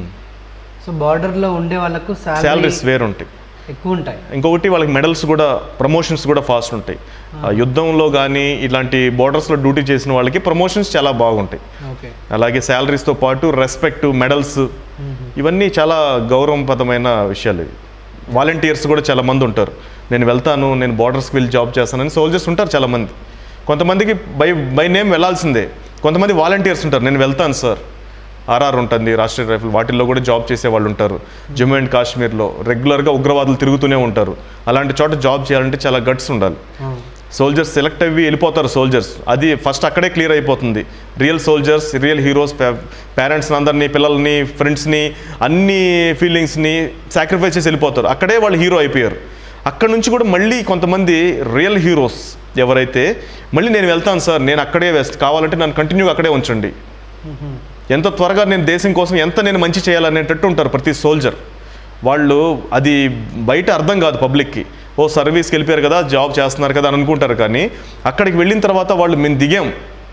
Speaker 1: సో బార్డర్లో ఉండే వాళ్ళకు శాలరీ
Speaker 2: శాలరీస్ వేరు ఉంటాయి
Speaker 1: ఎక్కువ ఉంటాయి
Speaker 2: ఇంకొకటి వాళ్ళకి మెడల్స్ కూడా ప్రమోషన్స్ కూడా ఫాస్ట్ ఉంటాయి ఆ, యుద్ధంలో కానీ ఇలాంటి బార్డర్స్లో డ్యూటీ చేసిన వాళ్ళకి ప్రమోషన్స్ చాలా బాగుంటాయి
Speaker 1: ఓకే
Speaker 2: అలాగే శాలరీస్తో పాటు రెస్పెక్ట్ మెడల్స్ ఇవన్నీ చాలా గౌరవపదమైన విషయాలు ఇవి వాలంటీర్స్ కూడా చాలా మంది ఉంటారు నేను వెళ్తాను నేను బార్డర్స్కి వెళ్ళి జాబ్ చేస్తానని సోల్జర్స్ ఉంటారు చాలా మంది కొంతమందికి బై బై నేమ్ వెళ్ళాల్సిందే కొంతమంది వాలంటీర్స్ ఉంటారు నేను వెళ్తాను సార్ ఆర్ఆర్ ఉంటుంది రాష్ట్రీయ రైఫిల్ వాటిల్లో కూడా జాబ్ చేసే వాళ్ళు ఉంటారు జమ్మూ అండ్ కాశ్మీర్లో రెగ్యులర్గా ఉగ్రవాదులు తిరుగుతూనే ఉంటారు అలాంటి చోట జాబ్ చేయాలంటే చాలా గట్స్ ఉండాలి సోల్జర్స్ సెలెక్ట్ అయ్యి వెళ్ళిపోతారు సోల్జర్స్ అది ఫస్ట్ అక్కడే క్లియర్ అయిపోతుంది real soldiers real heroes parents అందరినీ పిల్లల్ని ఫ్రెండ్స్ని అన్ని ఫీలింగ్స్ని సాక్రిఫైస్ చేసి వెళ్ళిపోతారు అక్కడే వాళ్ళు హీరో అయిపోయారు అక్కడ నుంచి కూడా మళ్ళీ కొంతమంది రియల్ హీరోస్ ఎవరైతే మళ్ళీ నేను వెళ్తాను సార్ నేను అక్కడే వేస్ట్ కావాలంటే నన్ను కంటిన్యూగా అక్కడే ఉంచండి ఎంత త్వరగా నేను దేశం కోసం ఎంత నేను మంచి చేయాలనేటట్టు ఉంటారు ప్రతి సోల్జర్ వాళ్ళు అది బయట అర్థం కాదు పబ్లిక్కి ఓ సర్వీస్కి వెళ్ళిపోయారు కదా జాబ్ చేస్తున్నారు కదా అని అనుకుంటారు కానీ అక్కడికి వెళ్ళిన తర్వాత వాళ్ళు మేము దిగాం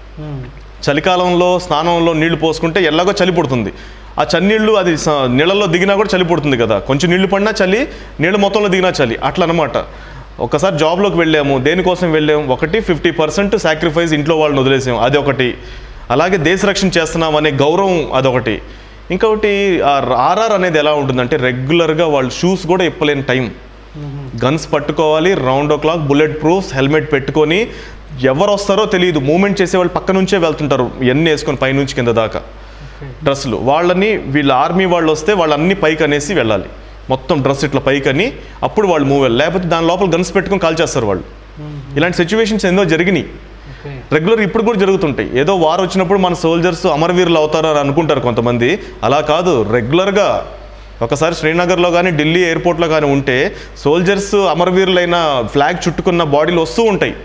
Speaker 2: చలికాలంలో స్నానంలో నీళ్లు పోసుకుంటే ఎలాగో చలి పుడుతుంది ఆ చన్నీళ్ళు అది స- నీళ్ళలో దిగినా కూడా చలి పుడుతుంది కదా కొంచెం నీళ్లు పడినా చలి నీళ్ళు మొత్తంలో దిగినా చలి అట్లా అనమాట ఒకసారి జాబ్లోకి వెళ్ళాము దేనికోసం వెళ్ళాము ఒకటి ఫిఫ్టీ పర్సెంట్ సాక్రిఫైస్ ఇంట్లో వాళ్ళని వదిలేసాం అది ఒకటి అలాగే దేశ రక్షణ చేస్తున్నాం అనే గౌరవం అదొకటి ఇంకొకటి ఆర్ఆర్ అనేది ఎలా ఉంటుందంటే రెగ్యులర్గా వాళ్ళు షూస్ కూడా ఇప్పలేని టైం గన్స్ పట్టుకోవాలి round o clock bullet proofs helmet పెట్టుకొని ఎవరు వస్తారో తెలియదు మూమెంట్ చేసే వాళ్ళు పక్క నుంచే వెళ్తుంటారు ఎన్ని వేసుకొని పైనుంచి కింద దాకా డ్రెస్సులు వాళ్ళని వీళ్ళ ఆర్మీ వాళ్ళు వస్తే వాళ్ళు అన్ని పైకి అనేసి వెళ్ళాలి మొత్తం డ్రెస్ ఇట్లా పైకి అని అప్పుడు వాళ్ళు మూవ్ వెళ్ళాలి లేకపోతే దాని లోపల గన్స్ పెట్టుకొని కాల్ చేస్తారు వాళ్ళు ఇలాంటి సిచ్యువేషన్స్ ఎన్నో జరిగినాయి
Speaker 1: ఓకే
Speaker 2: రెగ్యులర్ ఇప్పుడు కూడా జరుగుతుంటాయి ఏదో వార్ వచ్చినప్పుడు మన సోల్జర్స్ అమరవీరులు అవుతారు అని అనుకుంటారు కొంతమంది అలా కాదు రెగ్యులర్గా ఒకసారి శ్రీనగర్లో కానీ ఢిల్లీ ఎయిర్పోర్ట్లో కానీ ఉంటే సోల్జర్స్ అమరవీరులైన ఫ్లాగ్ చుట్టుకున్న బాడీలు వస్తూ ఉంటాయి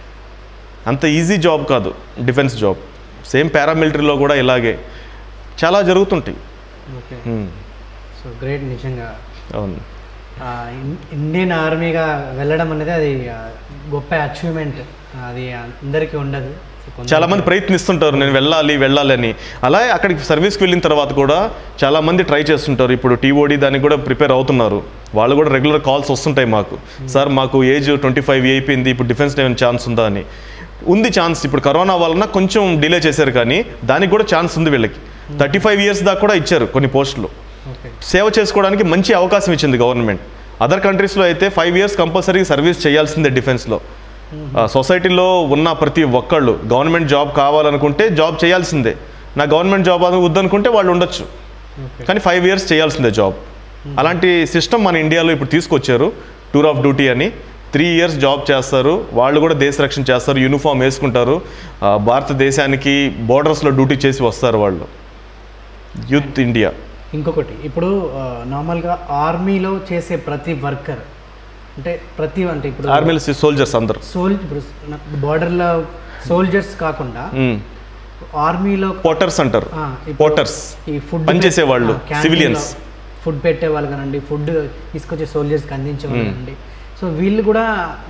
Speaker 2: అంత ఈజీ జాబ్ కాదు డిఫెన్స్ జాబ్ సేమ్ పారామిలిటరీలో కూడా ఇలాగే చాలా జరుగుతుంటాయి
Speaker 1: ఓకే
Speaker 2: మ్మ్.
Speaker 1: సో గ్రేట్ నిజంగా
Speaker 2: అవును
Speaker 1: ఆ, ఇన్- ఇండియన్ ఆర్మీగా వెళ్ళడం అనేది అది ఆ, గొప్ప అచీవ్మెంట్ అది అందరికీ ఉండదు సో కొందరు-
Speaker 2: చాలా మంది ప్రయత్నిస్తుంటారు నేను వెళ్ళాలి వెళ్ళాలి అని అలాగే అక్కడికి సర్వీస్కి వెళ్ళిన తర్వాత కూడా చాలా మంది ట్రై చేస్తుంటారు ఇప్పుడు టీఓడి దానికి కూడా ప్రిపేర్ అవుతున్నారు వాళ్ళు కూడా రెగ్యులర్ కాల్స్ వస్తుంటాయి మాకు సార్ మాకు ఏజ్ ట్వంటీ ఫైవ్ అయిపోయింది ఇప్పుడు డిఫెన్స్ ఏమైనా ఛాన్స్ ఉందా అని ఉంది ఛాన్స్ ఇప్పుడు కరోనా వలన కొంచెం డిలే చేశారు కానీ దానికి కూడా ఛాన్స్ ఉంది వీళ్ళకి థర్టీ ఫైవ్ ఇయర్స్ దాకా కూడా ఇచ్చారు కొన్ని పోస్టులు
Speaker 1: ఓకే
Speaker 2: సేవ చేసుకోవడానికి మంచి అవకాశం ఇచ్చింది గవర్నమెంట్ అదర్ కంట్రీస్లో అయితే ఫైవ్ ఇయర్స్ కంపల్సరీ సర్వీస్ చేయాల్సిందే డిఫెన్స్లో ఆ, సొసైటీలో ఉన్న ప్రతి ఒక్కళ్ళు గవర్నమెంట్ జాబ్ కావాలనుకుంటే జాబ్ చేయాల్సిందే నా గవర్నమెంట్ జాబ్ అని వద్దనుకుంటే వాళ్ళు ఉండొచ్చు
Speaker 1: ఓకే
Speaker 2: కానీ ఫైవ్ ఇయర్స్ చేయాల్సిందే జాబ్ అలాంటి సిస్టమ్ మన ఇండియాలో ఇప్పుడు తీసుకొచ్చారు టూర్ ఆఫ్ డ్యూటీ అని త్రీ ఇయర్స్ జాబ్ చేస్తారు వాళ్ళు కూడా దేశ రక్షణ చేస్తారు యూనిఫామ్ వేసుకుంటారు ఆ, భారతదేశానికి బోర్డర్స్లో డ్యూటీ చేసి వస్తారు వాళ్ళు యూత్ ఇండియా
Speaker 1: ఇంకొకటి ఇప్పుడు ఆ, నార్మల్గా ఆర్మీలో చేసే ప్రతి వర్కర్ అంటే ప్రతి అంటే ఇప్పుడు
Speaker 2: ఆర్మీలో సోల్జర్స్ అందరు
Speaker 1: సోల్ ఇప్పుడు బార్డర్లో సోల్జర్స్ కాకుండా ఆర్మీలో
Speaker 2: పోటర్స్ అంటారు
Speaker 1: ఆ, ఇప్పుడు
Speaker 2: పోటర్స్
Speaker 1: ఈ ఫుడ్
Speaker 2: పనిచేసే వాళ్ళు, civilians.
Speaker 1: ఫుడ్ పెట్టే వాళ్ళు కానండి ఫుడ్ తీసుకొచ్చే సోల్జర్స్కి అందించే వాళ్ళు కానండి సో వీళ్ళు కూడా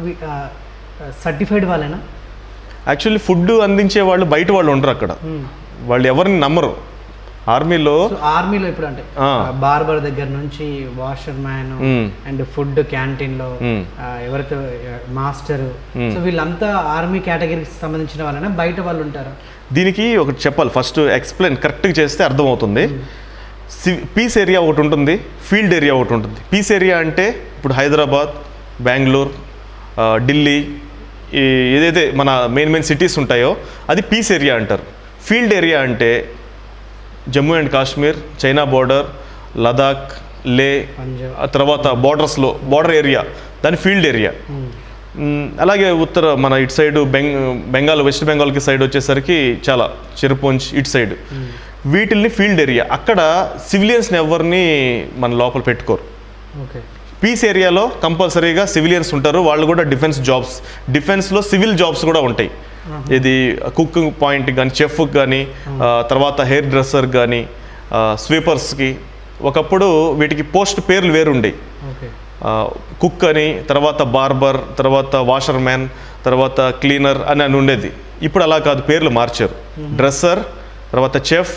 Speaker 1: సర్టిఫైడ్ వాళ్ళేనా
Speaker 2: యాక్చువల్లీ ఫుడ్ అందించే వాళ్ళు బయట వాళ్ళు ఉండరు అక్కడ వాళ్ళు ఎవరిని నమ్మరు ఆర్మీలో
Speaker 1: సో ఆర్మీలో ఇప్పుడు అంటే
Speaker 2: ఆ.
Speaker 1: బార్బర్ దగ్గర నుంచి washer man
Speaker 2: hmm.
Speaker 1: And food canteen లో
Speaker 2: మ్మ్.
Speaker 1: ఆ, ఎవరైతే మాస్టర్
Speaker 2: మ్మ్.
Speaker 1: సో వీళ్ళంతా ఆర్మీ కేటగిరీకి సంబంధించిన వాళ్ళైనా బయట వాళ్ళు ఉంటారు
Speaker 2: దీనికి ఒకటి చెప్పాలి ఫస్ట్ ఎక్స్ప్లెయిన్ కరెక్ట్గా చేస్తే అర్థమవుతుంది సి- పీస్ ఏరియా ఒకటి ఉంటుంది ఫీల్డ్ ఏరియా ఒకటి ఉంటుంది పీస్ ఏరియా అంటే ఇప్పుడు హైదరాబాద్ బెంగళూరు ఆ, ఢిల్లీ ఈ ఏదైతే మన మెయిన్ మెయిన్ సిటీస్ ఉంటాయో అది పీస్ ఏరియా అంటారు ఫీల్డ్ ఏరియా అంటే Jammu and Kashmir China border Ladakh Leh
Speaker 1: Punjab
Speaker 2: ఆ తర్వాత బార్డర్స్లో బార్డర్ ఏరియా దాని ఫీల్డ్ ఏరియా
Speaker 1: మ్మ్.
Speaker 2: మ్, అలాగే ఉత్తర మన ఇటు సైడ్ బెంగ్ బెంగాల్ వెస్ట్ బెంగాల్కి సైడ్ వచ్చేసరికి చాలా చిరుపుంచ్ ఇటు సైడ్ వీటిల్ని ఫీల్డ్ ఏరియా అక్కడ సివిలియన్స్ని ఎవరిని మన లోపల పెట్టుకోరు
Speaker 1: ఓకే
Speaker 2: పీస్ ఏరియాలో కంపల్సరీగా సివిలియన్స్ ఉంటారు వాళ్ళు కూడా డిఫెన్స్ జాబ్స్ డిఫెన్స్లో సివిల్ జాబ్స్ కూడా ఉంటాయి ఇది కుకింగ్ పాయింట్ కానీ చెఫ్కి కానీ తర్వాత హెయిర్ డ్రెస్సర్ కానీ స్వీపర్స్కి ఒకప్పుడు వీటికి పోస్ట్ పేర్లు వేరుండేవి
Speaker 1: ఓకే
Speaker 2: కుక్ అని తర్వాత బార్బర్ తర్వాత వాషర్ మ్యాన్ తర్వాత క్లీనర్ అని అని ఉండేది ఇప్పుడు అలా కాదు పేర్లు మార్చారు డ్రెస్సర్ తర్వాత చెఫ్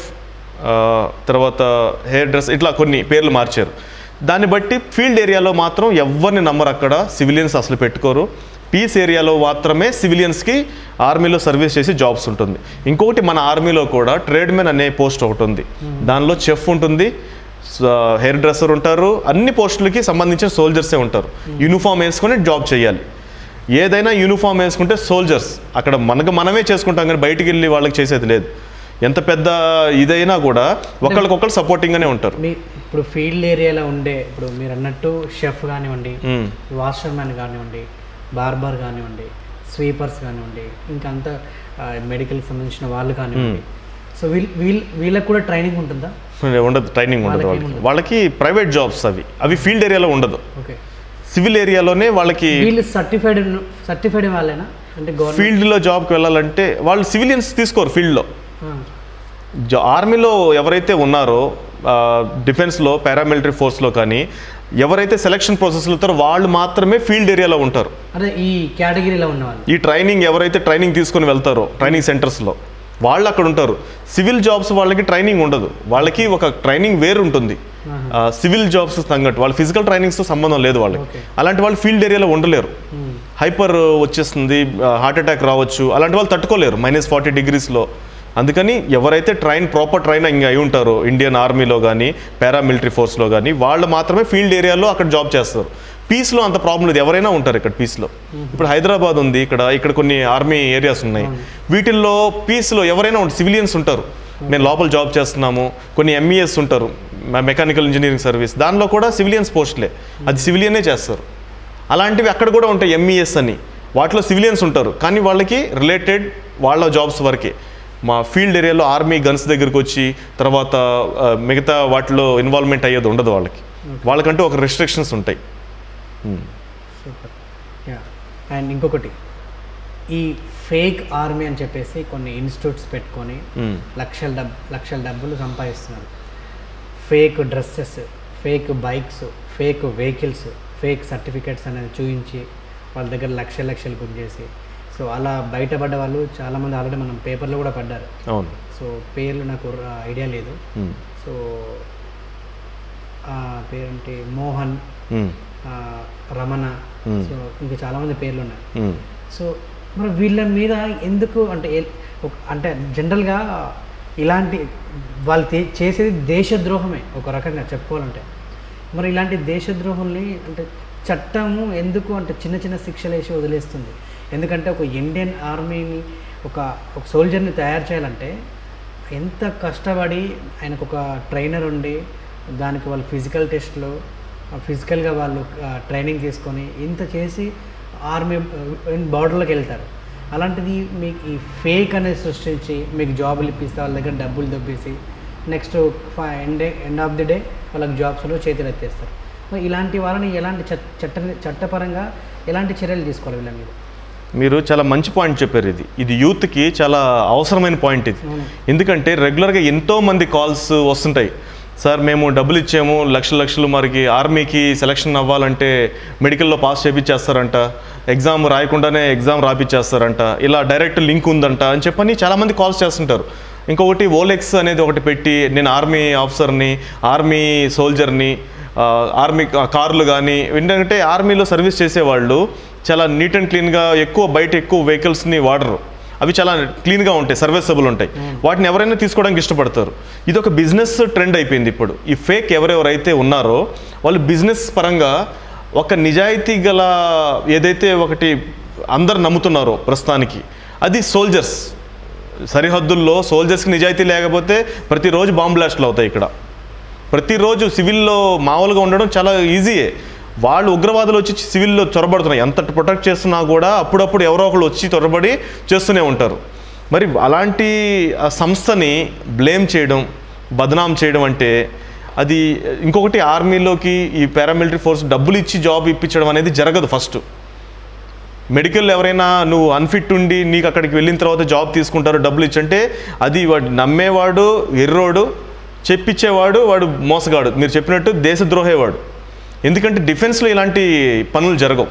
Speaker 2: తర్వాత హెయిర్ డ్రెస్ ఇట్లా కొన్ని పేర్లు మార్చారు దాన్ని బట్టి ఫీల్డ్ ఏరియాలో మాత్రం ఎవరిని నమ్మరు అక్కడ సివిలియన్స్ అసలు పెట్టుకోరు పీస్ ఏరియాలో మాత్రమే సివిలియన్స్కి ఆర్మీలో సర్వీస్ చేసి జాబ్స్ ఉంటుంది ఇంకొకటి మన ఆర్మీలో కూడా ట్రేడ్మెన్ అనే పోస్ట్ ఒకటి ఉంది దానిలో చెఫ్ ఉంటుంది హెయిర్ డ్రెస్సర్ ఉంటారు అన్ని పోస్టులకి సంబంధించిన సోల్జర్సే ఉంటారు యూనిఫామ్ వేసుకొని జాబ్ చేయాలి ఏదైనా యూనిఫామ్ వేసుకుంటే సోల్జర్స్ అక్కడ మనకు మనమే చేసుకుంటాం కానీ బయటికి వెళ్ళి వాళ్ళకి చేసేది లేదు ఎంత పెద్ద ఇదైనా కూడా ఒకళ్ళకొకళ్ళు సపోర్టింగ్గానే ఉంటారు
Speaker 1: మీ ఇప్పుడు ఫీల్డ్ ఏరియాలో ఉండే ఇప్పుడు మీరు అన్నట్టు షెఫ్ కానివ్వండి
Speaker 2: మ్మ్.
Speaker 1: వాషర్ మ్యాన్ కానివ్వండి బార్బర్ కానివ్వండి స్వీపర్స్ కానివ్వండి ఇంకా అంతా మెడికల్కి సంబంధించిన వాళ్ళు కానివ్వండి సో వీళ్ళు వీళ్ళు వీళ్ళకి కూడా ట్రైనింగ్ ఉంటుందా
Speaker 2: ఉండదు ట్రైనింగ్ ఉండదు
Speaker 1: వాళ్ళకి
Speaker 2: వాళ్ళకి వాళ్ళకి ప్రైవేట్ జాబ్స్ అవి అవి ఫీల్డ్ ఏరియాలో ఉండదు
Speaker 1: ఓకే
Speaker 2: సివిల్ ఏరియాలోనే వాళ్ళకి
Speaker 1: వీళ్ళు సర్టిఫైడ్ సర్టిఫైడ్ వాళ్ళేనా అంటే గవర్నమెంట్
Speaker 2: ఫీల్డ్లో జాబ్కి వెళ్ళాలంటే వాళ్ళు సివిలియన్స్ తీసుకోరు ఫీల్డ్లో జా ఆర్మీలో ఎవరైతే ఉన్నారో ఆ, డిఫెన్స్లో పారామిలిటరీ ఫోర్స్లో కానీ ఎవరైతే సెలక్షన్ ప్రాసెస్లో ఉంటారో వాళ్ళు మాత్రమే ఫీల్డ్ ఏరియాలో ఉంటారు
Speaker 1: అదే ఈ కేటగిరీలో ఉన్న వాళ్ళు
Speaker 2: ఈ ట్రైనింగ్ ఎవరైతే ట్రైనింగ్ తీసుకొని వెళ్తారో ట్రైనింగ్ సెంటర్స్లో వాళ్ళు అక్కడ ఉంటారు సివిల్ జాబ్స్ వాళ్ళకి ట్రైనింగ్ ఉండదు వాళ్ళకి ఒక ట్రైనింగ్ వేరు ఉంటుంది
Speaker 1: ఆహా.
Speaker 2: సివిల్ జాబ్స్ తగ్గట్టు వాళ్ళ ఫిజికల్ ట్రైనింగ్స్తో సంబంధం లేదు వాళ్ళకి
Speaker 1: Okay.
Speaker 2: అలాంటి వాళ్ళు ఫీల్డ్ ఏరియాలో ఉండలేరు
Speaker 1: మ్మ్.
Speaker 2: హైపర్ వచ్చేస్తుంది హార్ట్ అటాక్ రావచ్చు అలాంటి వాళ్ళు తట్టుకోలేరు మైనస్ ఫార్టీ డిగ్రీస్లో అందుకని ఎవరైతే ట్రైన్ ప్రాపర్ ట్రైనింగ్ అయి ఉంటారో ఇండియన్ ఆర్మీలో కానీ పారామిలిటరీ ఫోర్స్లో కానీ వాళ్ళు మాత్రమే ఫీల్డ్ ఏరియాలో అక్కడ జాబ్ చేస్తారు పీస్లో అంత ప్రాబ్లం లేదు ఎవరైనా ఉంటారు ఇక్కడ పీస్లో ఇప్పుడు హైదరాబాద్ ఉంది ఇక్కడ ఇక్కడ కొన్ని ఆర్మీ ఏరియాస్ ఉన్నాయి వీటిల్లో పీస్లో ఎవరైనా ఉంటారు సివిలియన్స్ ఉంటారు మేము లోపల జాబ్ చేస్తున్నాము కొన్ని ఎంఈఎస్ ఉంటారు మెకానికల్ ఇంజనీరింగ్ సర్వీస్ దానిలో కూడా సివిలియన్స్ పోస్ట్లే అది సివిలియనే చేస్తారు అలాంటివి అక్కడ కూడా ఉంటాయి ఎంఈఎస్ అని వాటిలో సివిలియన్స్ ఉంటారు కానీ వాళ్ళకి రిలేటెడ్ వాళ్ళ జాబ్స్ వరకే మా ఫీల్డ్ ఏరియాలో ఆర్మీ గన్స్ దగ్గరికి వచ్చి తర్వాత ఆ, మిగతా వాటిలో ఇన్వాల్వ్మెంట్ అయ్యేది ఉండదు వాళ్ళకి వాళ్ళకంటూ ఒక రెస్ట్రిక్షన్స్ ఉంటాయి
Speaker 1: సూపర్ యా అండ్ ఇంకొకటి ఈ ఫేక్ ఆర్మీ అని చెప్పేసి కొన్ని ఇన్స్టిట్యూట్స్ పెట్టుకొని
Speaker 2: మ్మ్.
Speaker 1: లక్షల డబ్ లక్షల డబ్బులు సంపాదిస్తున్నారు fake dresses fake bikes fake vehicles fake certificates అనేది చూపించి వాళ్ళ దగ్గర లక్ష లక్షలు బుక్ చేసి సో అలా బయటపడ్డ వాళ్ళు చాలామంది ఆల్రెడీ మనం పేపర్లో కూడా పడ్డారు
Speaker 2: అవును
Speaker 1: సో పేర్లు నాకు ఐడియా లేదు
Speaker 2: ఉమ్,
Speaker 1: సో ఆ పేరేంటి మోహన్
Speaker 2: ఉమ్,
Speaker 1: ఆ, రమణ
Speaker 2: Hmm.
Speaker 1: సో ఇంకా చాలామంది పేర్లు ఉన్నాయి
Speaker 2: ఉమ్,
Speaker 1: సో మరి వీళ్ళ మీద ఎందుకు అంటే ఏ- ఒక- అంటే జనరల్గా ఇలాంటి వాళ్ళు తే- చేసేది దేశద్రోహమే ఒక రకంగా చెప్పుకోవాలంటే మరి ఇలాంటి దేశద్రోహంని అంటే చట్టము ఎందుకు అంటే చిన్న చిన్న శిక్షలు వేసి వదిలేస్తుంది ఎందుకంటే ఒక ఇండియన్ ఆర్మీని ఒక ఒక సోల్జర్ని తయారు చేయాలంటే ఎంత కష్టపడి ఆయనకు ఒక ట్రైనర్ ఉండి దానికి వాళ్ళు ఫిజికల్ టెస్ట్లు ఫిజికల్గా వాళ్ళు ట్రైనింగ్ తీసుకొని ఇంత చేసి ఆర్మీ బార్డర్లోకి వెళ్తారు అలాంటిది మీకు ఈ ఫేక్ అనేది సృష్టించి మీకు జాబులు ఇప్పిస్తే వాళ్ళ దగ్గర డబ్బులు దొబ్బేసి next end end of the day వాళ్ళకి జాబ్స్లో చేతులు ఎత్తేస్తారు మరి ఇలాంటి వాళ్ళని ఎలాంటి చట్ట చట్ట చట్టపరంగా ఎలాంటి చర్యలు తీసుకోవాలి వీళ్ళ మీద
Speaker 2: మీరు చాలా మంచి పాయింట్ చెప్పారు ఇది ఇది యూత్కి చాలా అవసరమైన పాయింట్ ఇది
Speaker 1: అవును.
Speaker 2: ఎందుకంటే రెగ్యులర్గా ఎంతో మంది కాల్స్ వస్తుంటాయి సార్ మేము డబ్బులు ఇచ్చాము లక్షల లక్షలు మరికి ఆర్మీకి సెలక్షన్ అవ్వాలంటే మెడికల్లో పాస్ చేపించేస్తారంట ఎగ్జామ్ రాయకుండానే ఎగ్జామ్ రాపిచ్చేస్తారంట ఇలా డైరెక్ట్ లింక్ ఉందంట అని చెప్పని చాలామంది కాల్స్ చేస్తుంటారు ఇంకొకటి ఓలెక్స్ అనేది ఒకటి పెట్టి నేను ఆర్మీ ఆఫీసర్ని ఆర్మీ సోల్జర్ని ఆ, ఆర్మీ కా- కార్లు కానీ ఏంటంటే ఆర్మీలో సర్వీస్ చేసేవాళ్ళు చాలా నీట్ అండ్ క్లీన్గా ఎక్కువ బయట ఎక్కువ వెహికల్స్ని వాడరు అవి చాలా క్లీన్గా ఉంటాయి సర్వీసబుల్ ఉంటాయి వాటిని ఎవరైనా తీసుకోవడానికి ఇష్టపడతారు ఇది ఒక బిజినెస్ ట్రెండ్ అయిపోయింది ఇప్పుడు ఈ ఫేక్ ఎవరెవరైతే ఉన్నారో వాళ్ళు బిజినెస్ పరంగా ఒక నిజాయితీ గల ఏదైతే ఒకటి అందరు నమ్ముతున్నారో ప్రస్తుతానికి అది సోల్జర్స్ సరిహద్దుల్లో సోల్జర్స్కి నిజాయితీ లేకపోతే ప్రతిరోజు బాంబ్ బ్లాస్ట్లు అవుతాయి ఇక్కడ ప్రతిరోజు సివిల్లో మామూలుగా ఉండడం చాలా ఈజీయే వాళ్ళు ఉగ్రవాదులు వచ్చి సివిల్లో చొరబడుతున్నాయి ఎంత ప్రొటెక్ట్ చేస్తున్నా కూడా అప్పుడప్పుడు ఎవరో ఒకళ్ళు వచ్చి చొరబడి చేస్తూనే ఉంటారు మరి అలాంటి ఆ సంస్థని బ్లేమ్ చేయడం బదనాం చేయడం అంటే అది ఇంకొకటి ఆర్మీలోకి ఈ పారామిలిటరీ ఫోర్స్ డబ్బులు ఇచ్చి జాబ్ ఇప్పించడం అనేది జరగదు ఫస్ట్ మెడికల్ ఎవరైనా నువ్వు అన్ఫిట్ ఉండి నీకు అక్కడికి వెళ్ళిన తర్వాత జాబ్ తీసుకుంటారు డబ్బులు ఇచ్చంటే అది వాడు నమ్మేవాడు ఎర్రోడు చెప్పించేవాడు వాడు మోసగాడు మీరు చెప్పినట్టు దేశద్రోహేవాడు ఎందుకంటే డిఫెన్స్లో ఇలాంటి పనులు జరగవు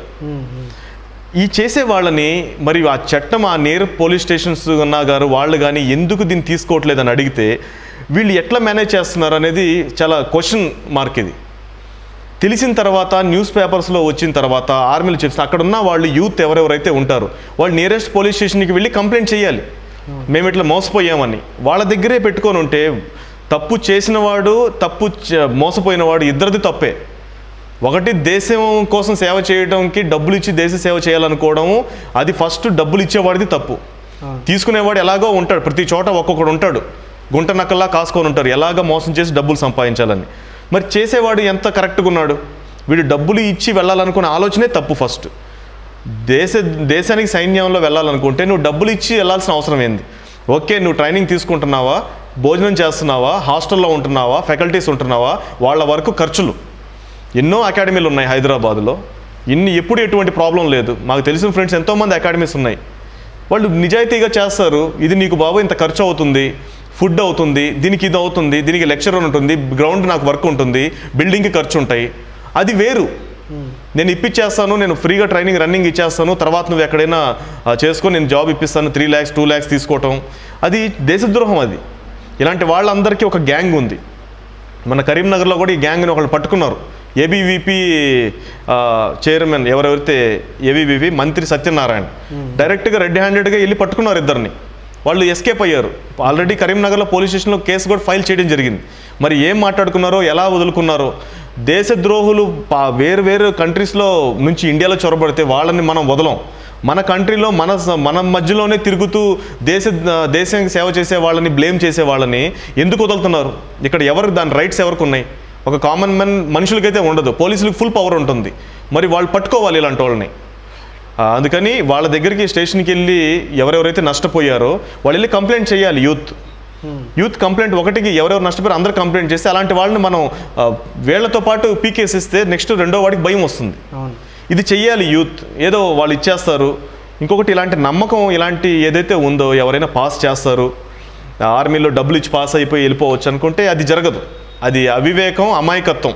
Speaker 2: ఈ చేసే వాళ్ళని మరి ఆ చట్టం ఆ నేరు పోలీస్ స్టేషన్స్ ఉన్నా గారు వాళ్ళు కానీ ఎందుకు దీన్ని తీసుకోవట్లేదని అడిగితే వీళ్ళు ఎట్లా మేనేజ్ చేస్తున్నారు అనేది చాలా క్వశ్చన్ మార్క్ ఇది తెలిసిన తర్వాత న్యూస్ పేపర్స్లో వచ్చిన తర్వాత ఆర్మీలు చెప్తే అక్కడ ఉన్న వాళ్ళు యూత్ ఎవరెవరైతే ఉంటారో వాళ్ళు నియరెస్ట్ పోలీస్ స్టేషన్కి వెళ్ళి కంప్లైంట్ చేయాలి మేము ఇట్లా మోసపోయామని వాళ్ళ దగ్గరే పెట్టుకొని ఉంటే తప్పు చేసిన వాడు తప్పు చ- మోసపోయిన వాడు ఇద్దరిది తప్పే ఒకటి దేశం కోసం సేవ చేయడానికి డబ్బులు ఇచ్చి దేశ సేవ చేయాలనుకోవడము అది ఫస్ట్ డబ్బులు ఇచ్చేవాడిది తప్పు
Speaker 1: అవును.
Speaker 2: తీసుకునేవాడు ఎలాగో ఉంటాడు ప్రతి చోట ఒక్కొక్కడు ఉంటాడు గుంట నక్కల్లా కాసుకొని ఉంటారు ఎలాగ మోసం చేసి డబ్బులు సంపాదించాలని మరి చేసేవాడు ఎంత కరెక్ట్గా ఉన్నాడు వీడు డబ్బులు ఇచ్చి వెళ్ళాలనుకునే ఆలోచనే తప్పు ఫస్ట్ దేశ దేశానికి సైన్యంలో వెళ్ళాలనుకుంటే నువ్వు డబ్బులు ఇచ్చి వెళ్ళాల్సిన అవసరం ఏంది ఓకే నువ్వు ట్రైనింగ్ తీసుకుంటున్నావా భోజనం చేస్తున్నావా హాస్టల్లో ఉంటున్నావా ఫ్యాకల్టీస్ ఉంటున్నావా వాళ్ళ వరకు ఖర్చులు ఎన్నో అకాడమీలు ఉన్నాయి హైదరాబాద్లో ఇన్ని ఎప్పుడు ఎటువంటి ప్రాబ్లం లేదు మాకు తెలిసిన ఫ్రెండ్స్ ఎంతోమంది అకాడమీస్ ఉన్నాయి వాళ్ళు నిజాయితీగా చేస్తారు ఇది నీకు బాబు ఇంత ఖర్చు అవుతుంది ఫుడ్ అవుతుంది దీనికి ఇది అవుతుంది దీనికి లెక్చర్ ఉంటుంది గ్రౌండ్ నాకు వర్క్ ఉంటుంది బిల్డింగ్కి ఖర్చు ఉంటాయి అది వేరు నేను ఇప్పించేస్తాను నేను ఫ్రీగా ట్రైనింగ్ రన్నింగ్ ఇచ్చేస్తాను తర్వాత నువ్వు ఎక్కడైనా ఆ, చేసుకొని నేను జాబ్ ఇప్పిస్తాను త్రీ ల్యాక్స్ టూ ల్యాక్స్ తీసుకోవటం అది దేశద్రోహం అది ఇలాంటి వాళ్ళందరికీ ఒక గ్యాంగ్ ఉంది మన కరీంనగర్లో కూడా ఈ గ్యాంగ్ని ఒకళ్ళు పట్టుకున్నారు ఏబీవీపీ చైర్మన్ ఎవరెవరైతే ఏబీవీపీ మంత్రి సత్యనారాయణ డైరెక్ట్గా రెడ్ హ్యాండెడ్గా వెళ్ళి పట్టుకున్నారు ఇద్దరిని వాళ్ళు ఎస్కేప్ అయ్యారు ఆల్రెడీ కరీంనగర్లో పోలీస్ స్టేషన్లో కేసు కూడా ఫైల్ చేయడం జరిగింది మరి ఏం మాట్లాడుకున్నారో ఎలా వదులుకున్నారో దేశద్రోహులు పా వేరు వేరు కంట్రీస్లో నుంచి ఇండియాలో చొరబడితే వాళ్ళని మనం వదలం మన కంట్రీలో మన స- మన మధ్యలోనే తిరుగుతూ దేశ దేశానికి సేవ చేసే వాళ్ళని బ్లేమ్ చేసే వాళ్ళని ఎందుకు వదులుతున్నారు ఇక్కడ ఎవరు దాని రైట్స్ ఎవరికి ఉన్నాయి ఒక కామన్ మెన్ మనుషులకైతే ఉండదు పోలీసులకు ఫుల్ పవర్ ఉంటుంది మరి వాళ్ళు పట్టుకోవాలి ఇలాంటి వాళ్ళని ఆ, అందుకని వాళ్ళ దగ్గరికి స్టేషన్కి వెళ్ళి ఎవరెవరైతే నష్టపోయారో వాళ్ళు వెళ్ళి కంప్లైంట్ చేయాలి యూత్ యూత్ కంప్లైంట్ ఒకటికి ఎవరెవరు నష్టపోయారో అందరూ కంప్లైంట్ చేస్తే అలాంటి వాళ్ళని మనం ఆ, వీళ్ళతో పాటు పీకేస్ ఇస్తే నెక్స్ట్ రెండో వాడికి భయం వస్తుంది
Speaker 1: అవును
Speaker 2: ఇది చెయ్యాలి యూత్ ఏదో వాళ్ళు ఇచ్చేస్తారు ఇంకొకటి ఇలాంటి నమ్మకం ఇలాంటి ఏదైతే ఉందో ఎవరైనా పాస్ చేస్తారు ఆర్మీలో డబ్బులు ఇచ్చి పాస్ అయిపోయి వెళ్ళిపోవచ్చు అనుకుంటే అది జరగదు అది అవివేకం అమాయకత్వం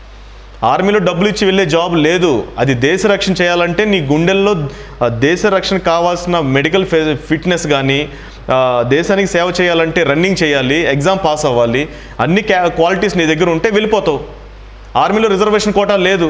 Speaker 2: ఆర్మీలో డబ్బులు ఇచ్చి వెళ్ళే జాబ్ లేదు అది దేశ రక్షణ చేయాలంటే నీ గుండెల్లో ఆ, దేశ రక్షణ కావాల్సిన మెడికల్ ఫే- ఫిట్నెస్ కానీ ఆ, దేశానికి సేవ చేయాలంటే రన్నింగ్ చేయాలి ఎగ్జామ్ పాస్ అవ్వాలి అన్ని క్యా క్వాలిటీస్ నీ దగ్గర ఉంటే వెళ్ళిపోతావు ఆర్మీలో రిజర్వేషన్ కోటా లేదు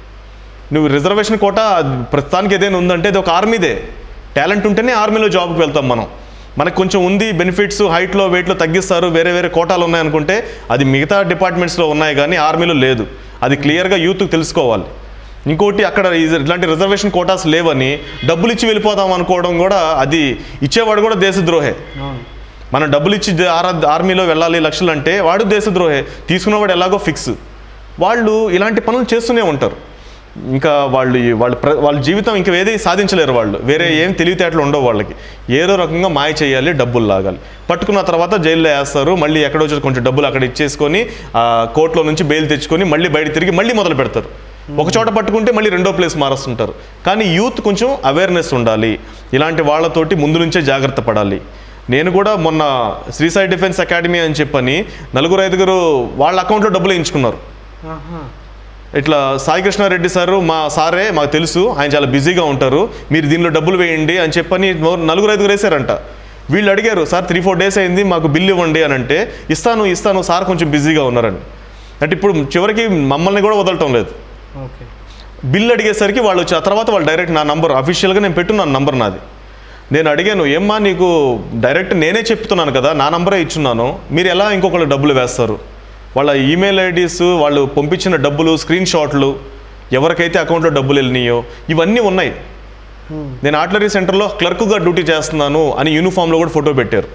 Speaker 2: నువ్వు రిజర్వేషన్ కోట ప్రస్తుతానికి ఏదైనా ఉందంటే ఇది ఒక ఆర్మీదే టాలెంట్ ఉంటేనే ఆర్మీలో జాబ్కి వెళ్తాం మనం మనకు కొంచెం ఉంది బెనిఫిట్స్ హైట్లో వెయిట్లో తగ్గిస్తారు వేరే వేరే కోటాలు ఉన్నాయనుకుంటే అది మిగతా డిపార్ట్మెంట్స్లో ఉన్నాయి కానీ ఆర్మీలో లేదు అది క్లియర్గా యూత్కి తెలుసుకోవాలి ఇంకోటి అక్కడ ఈ- ఇట్లాంటి రిజర్వేషన్ కోటాస్ లేవని డబ్బులు ఇచ్చి వెళ్ళిపోదాం అనుకోవడం కూడా అది ఇచ్చేవాడు కూడా దేశద్రోహే
Speaker 1: అవును
Speaker 2: మనం డబ్బులు ఇచ్చి ద- ఆరా ఆర్మీలో వెళ్ళాలి లక్షలు అంటే వాడు దేశద్రోహే తీసుకున్నవాడు ఎలాగో ఫిక్స్ వాళ్ళు ఇలాంటి పనులు చేస్తూనే ఉంటారు ఇంకా వాళ్ళు ఈ- వాళ్ళ ప్ర వాళ్ళ జీవితం ఇంకా ఏది సాధించలేరు వాళ్ళు వేరే ఏం తెలివితేటలు ఉండవు వాళ్ళకి ఏదో రకంగా మాయ చేయాలి డబ్బులు లాగాలి పట్టుకున్న తర్వాత జైల్లో వేస్తారు మళ్ళీ ఎక్కడో చోట కొంచెం డబ్బులు అక్కడ ఇచ్చేసుకొని ఆ కోర్టులో నుంచి బెయిల్ తెచ్చుకొని మళ్ళీ బయట తిరిగి మళ్ళీ మొదలు పెడతారు ఒక చోట పట్టుకుంటే మళ్ళీ రెండో ప్లేస్ మారుస్తుంటారు కానీ యూత్ కొంచెం అవేర్నెస్ ఉండాలి ఇలాంటి వాళ్ళతోటి ముందు నుంచే జాగ్రత్త పడాలి నేను కూడా మొన్న శ్రీసాయి డిఫెన్స్ అకాడమీ అని చెప్పని నలుగురు ఐదుగురు వాళ్ళ అకౌంట్లో డబ్బులు వేయించుకున్నారు
Speaker 1: ఆహా.
Speaker 2: ఇట్లా సాయి కృష్ణారెడ్డి సారు మా సారే మాకు తెలుసు ఆయన చాలా బిజీగా ఉంటారు మీరు దీనిలో డబ్బులు వేయండి అని చెప్పని నో- నలుగురు ఐదుగురు వేశారంట వీళ్ళు అడిగారు సార్ త్రీ ఫోర్ డేస్ అయింది మాకు బిల్ ఇవ్వండి అని అంటే ఇస్తాను ఇస్తాను సార్ కొంచెం బిజీగా ఉన్నారని అంటే ఇప్పుడు చివరికి మమ్మల్ని కూడా వదలటం లేదు
Speaker 1: ఓకే
Speaker 2: బిల్ అడిగేసరికి వాళ్ళు వచ్చి ఆ తర్వాత వాళ్ళు డైరెక్ట్ నా నంబర్ అఫీషియల్గా నేను పెట్టున్నాను నంబర్ నాది నేను అడిగాను ఏమ్మా నీకు డైరెక్ట్ నేనే చెప్తున్నాను కదా నా నంబరే ఇచ్చున్నాను మీరు ఎలా ఇంకొకళ్ళు డబ్బులు వేస్తారు వాళ్ళ ఈమెయిల్ ఐడీస్ వాళ్ళు పంపించిన డబ్బులు స్క్రీన్ షాట్లు ఎవరికైతే అకౌంట్లో డబ్బులు వెళ్ళినాయో ఇవన్నీ ఉన్నాయి
Speaker 1: Hmm.
Speaker 2: నేను ఆర్టిలరీ సెంటర్లో క్లర్క్గా డ్యూటీ చేస్తున్నాను అని యూనిఫామ్లో కూడా ఫోటో పెట్టారు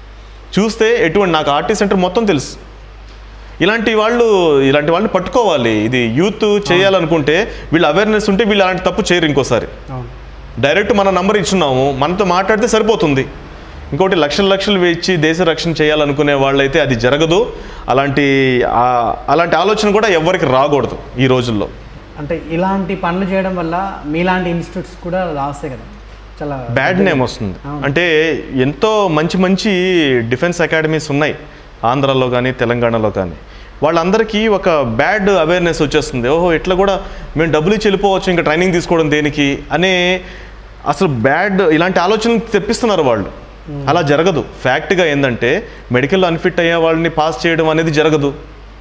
Speaker 2: చూస్తే ఎటువంటి నాకు ఆర్టీ సెంటర్ మొత్తం తెలుసు ఇలాంటి వాళ్ళు ఇలాంటి వాళ్ళని పట్టుకోవాలి ఇది యూత్ చేయాలనుకుంటే వీళ్ళు అవేర్నెస్ ఉంటే వీళ్ళు అలాంటి తప్పు చేయరు ఇంకోసారి
Speaker 1: అవును
Speaker 2: డైరెక్ట్ మన నంబర్ ఇచ్చున్నాము మనతో మాట్లాడితే సరిపోతుంది ఇంకోటి లక్షల లక్షలు వేచి దేశ రక్షణ చేయాలనుకునే వాళ్ళైతే అది జరగదు అలాంటి ఆ- అలాంటి ఆలోచన కూడా ఎవరికి రాకూడదు ఈ రోజుల్లో
Speaker 1: అంటే ఇలాంటి పనులు చేయడం వల్ల మీలాంటి ఇన్స్టిట్యూట్స్ కూడా రాస్తాయి కదా చాలా
Speaker 2: బ్యాడ్ నేమ్ వస్తుంది
Speaker 1: అవును.
Speaker 2: అంటే ఎంతో మంచి మంచి డిఫెన్స్ అకాడమీస్ ఉన్నాయి ఆంధ్రాలో కానీ తెలంగాణలో కానీ వాళ్ళందరికీ ఒక బ్యాడ్ అవేర్నెస్ వచ్చేస్తుంది ఓహో ఇట్లా కూడా మేము డబ్బులు ఇచ్చి వెళ్ళిపోవచ్చు ఇంకా ట్రైనింగ్ తీసుకోవడం దేనికి అనే అసలు బ్యాడ్ ఇలాంటి ఆలోచనలు తెప్పిస్తున్నారు వాళ్ళు అలా జరగదు ఫ్యాక్ట్గా ఏంటంటే మెడికల్ అన్ఫిట్ అయ్యే వాళ్ళని పాస్ చేయడం అనేది జరగదు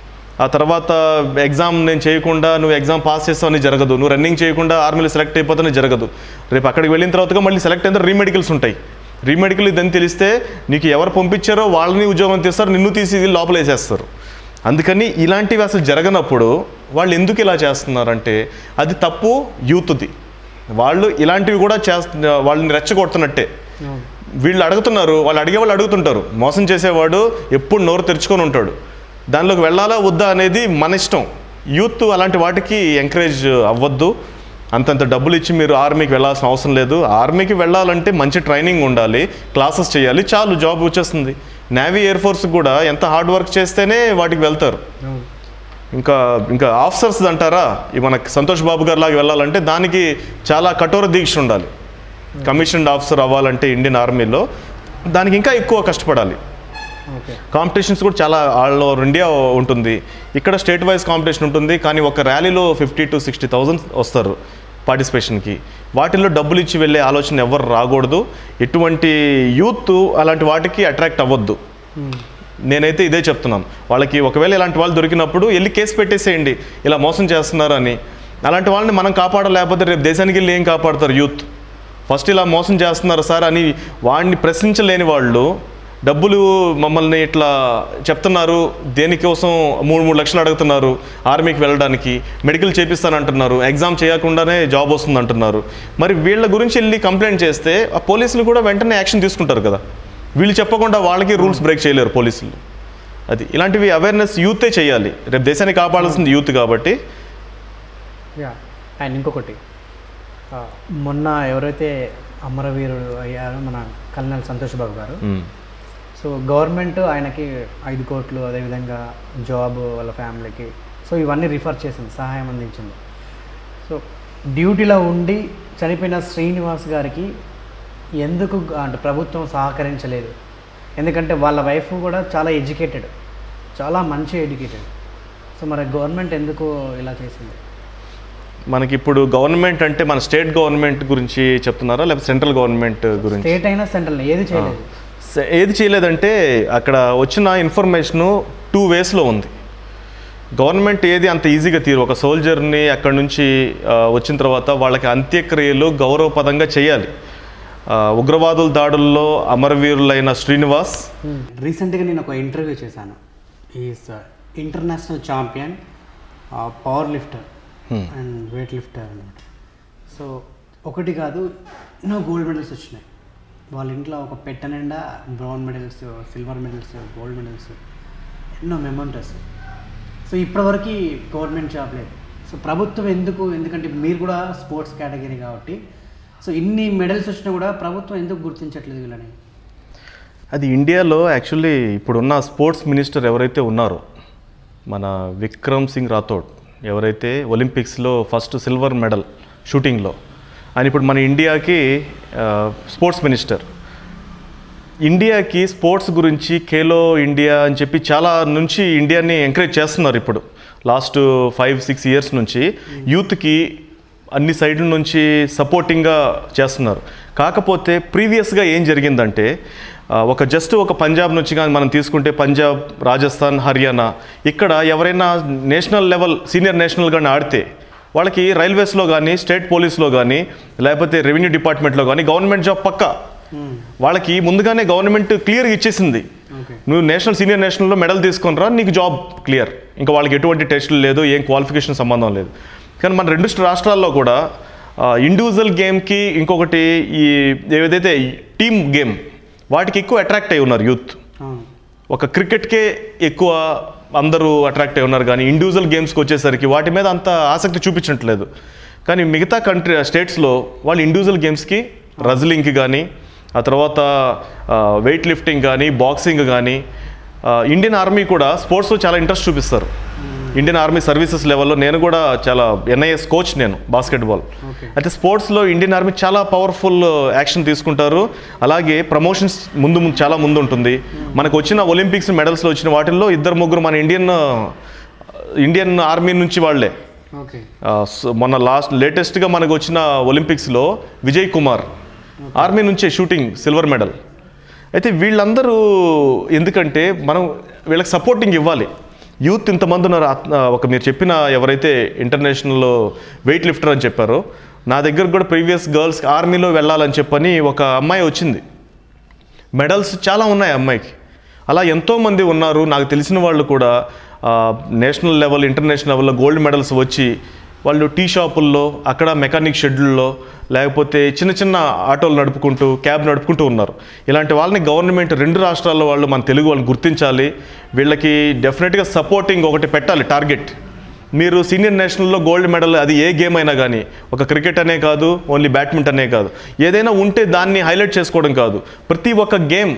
Speaker 2: ఆ తర్వాత ఎగ్జామ్ నేను చేయకుండా నువ్వు ఎగ్జామ్ పాస్ చేస్తావని జరగదు నువ్వు రన్నింగ్ చేయకుండా ఆర్మీలో సెలెక్ట్ అయిపోతానే జరగదు రేపు అక్కడికి వెళ్ళిన తర్వాత మళ్ళీ సెలెక్ట్ అయిన రీమెడికల్స్ ఉంటాయి రీమెడికల్ ఇదని తెలిస్తే నీకు ఎవరు పంపించారో వాళ్ళని ఉద్యోగం తీస్తారు నిన్ను తీసి లోపల వేసేస్తారు అందుకని ఇలాంటివి అసలు జరగనప్పుడు వాళ్ళు ఎందుకు ఇలా చేస్తున్నారంటే అది తప్పు యూత్ది వాళ్ళు ఇలాంటివి కూడా చేస్తు వాళ్ళని రెచ్చగొడుతున్నట్టే
Speaker 1: అవును.
Speaker 2: వీళ్ళు అడుగుతున్నారు వాళ్ళు అడిగే వాళ్ళు అడుగుతుంటారు మోసం చేసేవాడు ఎప్పుడు నోరు తెరుచుకొని ఉంటాడు దానిలోకి వెళ్ళాలా వద్దా అనేది మన ఇష్టం యూత్ అలాంటి వాటికి ఎంకరేజ్ అవ్వద్దు అంతంత డబ్బులు ఇచ్చి మీరు ఆర్మీకి వెళ్ళాల్సిన అవసరం లేదు ఆర్మీకి వెళ్ళాలంటే మంచి ట్రైనింగ్ ఉండాలి క్లాసెస్ చేయాలి చాలు జాబ్ వచ్చేస్తుంది నేవీ ఎయిర్ ఫోర్స్ కూడా ఎంత హార్డ్ వర్క్ చేస్తేనే వాటికి వెళ్తారు
Speaker 1: అవును.
Speaker 2: ఇంకా ఇంకా ఆఫీసర్స్ అంటారా ఈ మన సంతోష్ బాబు గారి లాగా వెళ్ళాలంటే దానికి చాలా కఠోర దీక్ష ఉండాలి కమిషన్డ్ ఆఫీసర్ అవ్వాలంటే ఇండియన్ ఆర్మీలో దానికి ఇంకా ఎక్కువ కష్టపడాలి
Speaker 1: ఓకే
Speaker 2: కాంపిటీషన్స్ కూడా చాలా ఆల్ ఓవర్ ఇండియా ఉంటుంది ఇక్కడ స్టేట్ వైజ్ కాంపిటీషన్ ఉంటుంది కానీ ఒక ర్యాలీలో ఫిఫ్టీ టు సిక్స్టీ థౌజండ్ వస్తారు పార్టిసిపేషన్కి వాటిల్లో డబ్బులు ఇచ్చి వెళ్ళే ఆలోచన ఎవరు రాకూడదు ఎటువంటి యూత్ అలాంటి వాటికి అట్రాక్ట్ అవ్వద్దు
Speaker 1: ఉమ్.
Speaker 2: నేనైతే ఇదే చెప్తున్నాను వాళ్ళకి ఒకవేళ ఇలాంటి వాళ్ళు దొరికినప్పుడు వెళ్ళి కేసు పెట్టేసేయండి ఇలా మోసం చేస్తున్నారు అని అలాంటి వాళ్ళని మనం కాపాడలేకపోతే రేపు దేశానికి వెళ్ళి ఏం కాపాడతారు యూత్ ఫస్ట్ ఇలా మోసం చేస్తున్నారు సార్ అని వాడిని ప్రశ్నించలేని వాళ్ళు డబ్బులు మమ్మల్ని ఇట్లా చెప్తున్నారు దేనికోసం మూడు మూడు లక్షలు అడుగుతున్నారు ఆర్మీకి వెళ్ళడానికి మెడికల్ చేపిస్తానంటున్నారు ఎగ్జామ్ చేయకుండానే జాబ్ వస్తుంది అంటున్నారు మరి వీళ్ళ గురించి వెళ్ళి కంప్లైంట్ చేస్తే ఆ పోలీసులు కూడా వెంటనే యాక్షన్ తీసుకుంటారు కదా వీళ్ళు చెప్పకుండా వాళ్ళకి రూల్స్ బ్రేక్ చేయలేరు పోలీసులు అది ఇలాంటివి అవేర్నెస్ యూతే చేయాలి రేపు దేశాన్ని కాపాడాల్సింది యూత్ కాబట్టి
Speaker 1: యా అండ్ ఇంకొకటి ఆ, మొన్న ఎవరైతే అమరవీరుడు అయ్యారో మన కల్నల్ సంతోష్ బాబు గారు
Speaker 2: మ్మ్.
Speaker 1: సో గవర్నమెంట్ ఆయనకి ఐదు కోట్లు అదేవిధంగా జాబ్ వాళ్ళ ఫ్యామిలీకి సో ఇవన్నీ రిఫర్ చేసింది సహాయం అందించింది సో డ్యూటీలో ఉండి చనిపోయిన శ్రీనివాస్ గారికి ఎందుకు గ- అంటే ప్రభుత్వం సహకరించలేదు ఎందుకంటే వాళ్ళ వైఫ్ కూడా చాలా ఎడ్యుకేటెడ్ చాలా మంచి ఎడ్యుకేటెడ్ సో మరి గవర్నమెంట్ ఎందుకు ఇలా చేసింది
Speaker 2: మనకి ఇప్పుడు గవర్నమెంట్ అంటే మన స్టేట్ గవర్నమెంట్ గురించి చెప్తున్నారా లేకపోతే సెంట్రల్ గవర్నమెంట్ గురించి
Speaker 1: స్టేట్ అయినా సెంట్రల్ ఏది చేయలేదు
Speaker 2: స- ఏది చేయలేదంటే అక్కడ వచ్చిన ఇన్ఫర్మేషను టూ వేస్లో ఉంది గవర్నమెంట్ ఏది అంత ఈజీగా తీరు ఒక సోల్జర్ని అక్కడ నుంచి ఆ, వచ్చిన తర్వాత వాళ్ళకి అంత్యక్రియలు గౌరవపదంగా చేయాలి ఆ, ఉగ్రవాదుల దాడుల్లో అమరవీరులైన శ్రీనివాస్
Speaker 1: రీసెంట్గా నేను ఒక ఇంటర్వ్యూ చేశాను is international champion power lifter and weight lifter అనమాట సో ఒకటి కాదు ఎన్నో గోల్డ్ మెడల్స్ వచ్చినాయి వాళ్ళ ఇంట్లో ఒక పెట్ట నిండా brown medals silver medals gold medals ఎన్నో మెమోంటర్స్ సో ఇప్పటివరకు గవర్నమెంట్ జాబ్ లేదు సో ప్రభుత్వం ఎందుకు ఎందుకంటే మీరు కూడా స్పోర్ట్స్ కేటగిరీ కాబట్టి సో ఇన్ని మెడల్స్ వచ్చినా కూడా ప్రభుత్వం ఎందుకు గుర్తించట్లేదు వీళ్ళని
Speaker 2: అది ఇండియాలో యాక్చువల్లీ ఇప్పుడున్న స్పోర్ట్స్ మినిస్టర్ ఎవరైతే ఉన్నారో మన విక్రమ్ సింగ్ రాథోడ్ ఎవరైతే ఒలింపిక్స్లో ఫస్ట్ సిల్వర్ మెడల్ షూటింగ్లో ఆయన ఇప్పుడు మన ఇండియాకి ఆ, స్పోర్ట్స్ మినిస్టర్ ఇండియాకి స్పోర్ట్స్ గురించి ఖేలో ఇండియా అని చెప్పి చాలా నుంచి ఇండియాని ఎంకరేజ్ చేస్తున్నారు ఇప్పుడు లాస్ట్ ఫైవ్ సిక్స్ ఇయర్స్ నుంచి యూత్కి అన్ని సైడ్ల నుంచి సపోర్టింగ్గా చేస్తున్నారు కాకపోతే ప్రీవియస్గా ఏం జరిగిందంటే ఆ, ఒక జస్ట్ ఒక పంజాబ్ నుంచి కానీ మనం తీసుకుంటే పంజాబ్ రాజస్థాన్ హర్యానా ఇక్కడ ఎవరైనా నేషనల్ లెవెల్ సీనియర్ నేషనల్ కానీ ఆడితే వాళ్ళకి రైల్వేస్లో కానీ స్టేట్ పోలీస్లో కానీ లేకపోతే రెవెన్యూ డిపార్ట్మెంట్లో కానీ గవర్నమెంట్ జాబ్ పక్కా వాళ్ళకి ముందుగానే గవర్నమెంట్ క్లియర్గా ఇచ్చేసింది
Speaker 1: ఓకే
Speaker 2: నువ్వు నేషనల్ సీనియర్ నేషనల్లో మెడల్ తీసుకొని రా నీకు జాబ్ క్లియర్ ఇంకా వాళ్ళకి ఎటువంటి టెస్టులు లేదు ఏం క్వాలిఫికేషన్ సంబంధం లేదు కానీ మన రెండు రాష్ట్రాల్లో కూడా ఇండివిజువల్ గేమ్కి ఇంకొకటి ఈ ఏదైతే టీమ్ గేమ్ వాటికి ఎక్కువ అట్రాక్ట్ అయి ఉన్నారు యూత్
Speaker 1: అవును
Speaker 2: ఒక క్రికెట్కే ఎక్కువ అందరూ అట్రాక్ట్ అయి ఉన్నారు కానీ ఇండివిజువల్ గేమ్స్కి వచ్చేసరికి వాటి మీద అంత ఆసక్తి చూపించట్లేదు కానీ మిగతా కంట్రీ స్టేట్స్లో వాళ్ళు ఇండివిజువల్ గేమ్స్కి రజ్లింగ్కి కానీ ఆ తర్వాత వెయిట్ లిఫ్టింగ్ కానీ బాక్సింగ్ కానీ ఇండియన్ ఆర్మీ కూడా స్పోర్ట్స్లో చాలా ఇంట్రెస్ట్ చూపిస్తారు ఇండియన్ ఆర్మీ సర్వీసెస్ లెవెల్లో నేను కూడా చాలా ఎన్ఐఎస్ కోచ్ నేను బాస్కెట్బాల్
Speaker 1: ఓకే
Speaker 2: అయితే స్పోర్ట్స్లో ఇండియన్ ఆర్మీ చాలా పవర్ఫుల్ యాక్షన్ తీసుకుంటారు అలాగే ప్రమోషన్స్ ముందు ముందు చాలా ముందు ఉంటుంది మనకు వచ్చిన ఒలింపిక్స్ మెడల్స్లో వచ్చిన వాటిల్లో ఇద్దరు ముగ్గురు మన ఇండియన్ ఇండియన్ ఆర్మీ నుంచి వాళ్ళే
Speaker 1: ఓకే
Speaker 2: ఆ, స- మొన్న లాస్ట్ లేటెస్ట్గా మనకు వచ్చిన ఒలింపిక్స్లో విజయ్ కుమార్ ఆర్మీ నుంచే షూటింగ్ సిల్వర్ మెడల్ అయితే వీళ్ళందరూ ఎందుకంటే మనం వీళ్ళకి సపోర్టింగ్ ఇవ్వాలి యూత్ ఇంతమంది ఉన్నారు ఆత్- ఆ, ఒక మీరు చెప్పిన ఎవరైతే ఇంటర్నేషనల్ వెయిట్ లిఫ్టర్ అని చెప్పారో నా దగ్గర కూడా ప్రీవియస్ గర్ల్స్ ఆర్మీలో వెళ్ళాలని చెప్పని ఒక అమ్మాయి వచ్చింది మెడల్స్ చాలా ఉన్నాయి ఆ అమ్మాయికి అలా ఎంతోమంది ఉన్నారు నాకు తెలిసిన వాళ్ళు కూడా ఆ, నేషనల్ లెవెల్ ఇంటర్నేషనల్ లెవెల్లో గోల్డ్ మెడల్స్ వచ్చి వాళ్ళు టీ షాపుల్లో అక్కడ మెకానిక్ షెడ్యూల్లో లేకపోతే చిన్న చిన్న ఆటోలు నడుపుకుంటూ క్యాబ్ నడుపుకుంటూ ఉన్నారు ఇలాంటి వాళ్ళని గవర్నమెంట్ రెండు రాష్ట్రాల్లో వాళ్ళు మన తెలుగు వాళ్ళని గుర్తించాలి వీళ్ళకి డెఫినెట్గా సపోర్టింగ్ ఒకటి పెట్టాలి టార్గెట్ మీరు సీనియర్ నేషనల్లో గోల్డ్ మెడల్ అది ఏ గేమ్ అయినా కానీ ఒక క్రికెట్ అనే కాదు ఓన్లీ బ్యాడ్మింటన్ అనే కాదు ఏదైనా ఉంటే దాన్ని హైలైట్ చేసుకోవడం కాదు ప్రతి ఒక్క గేమ్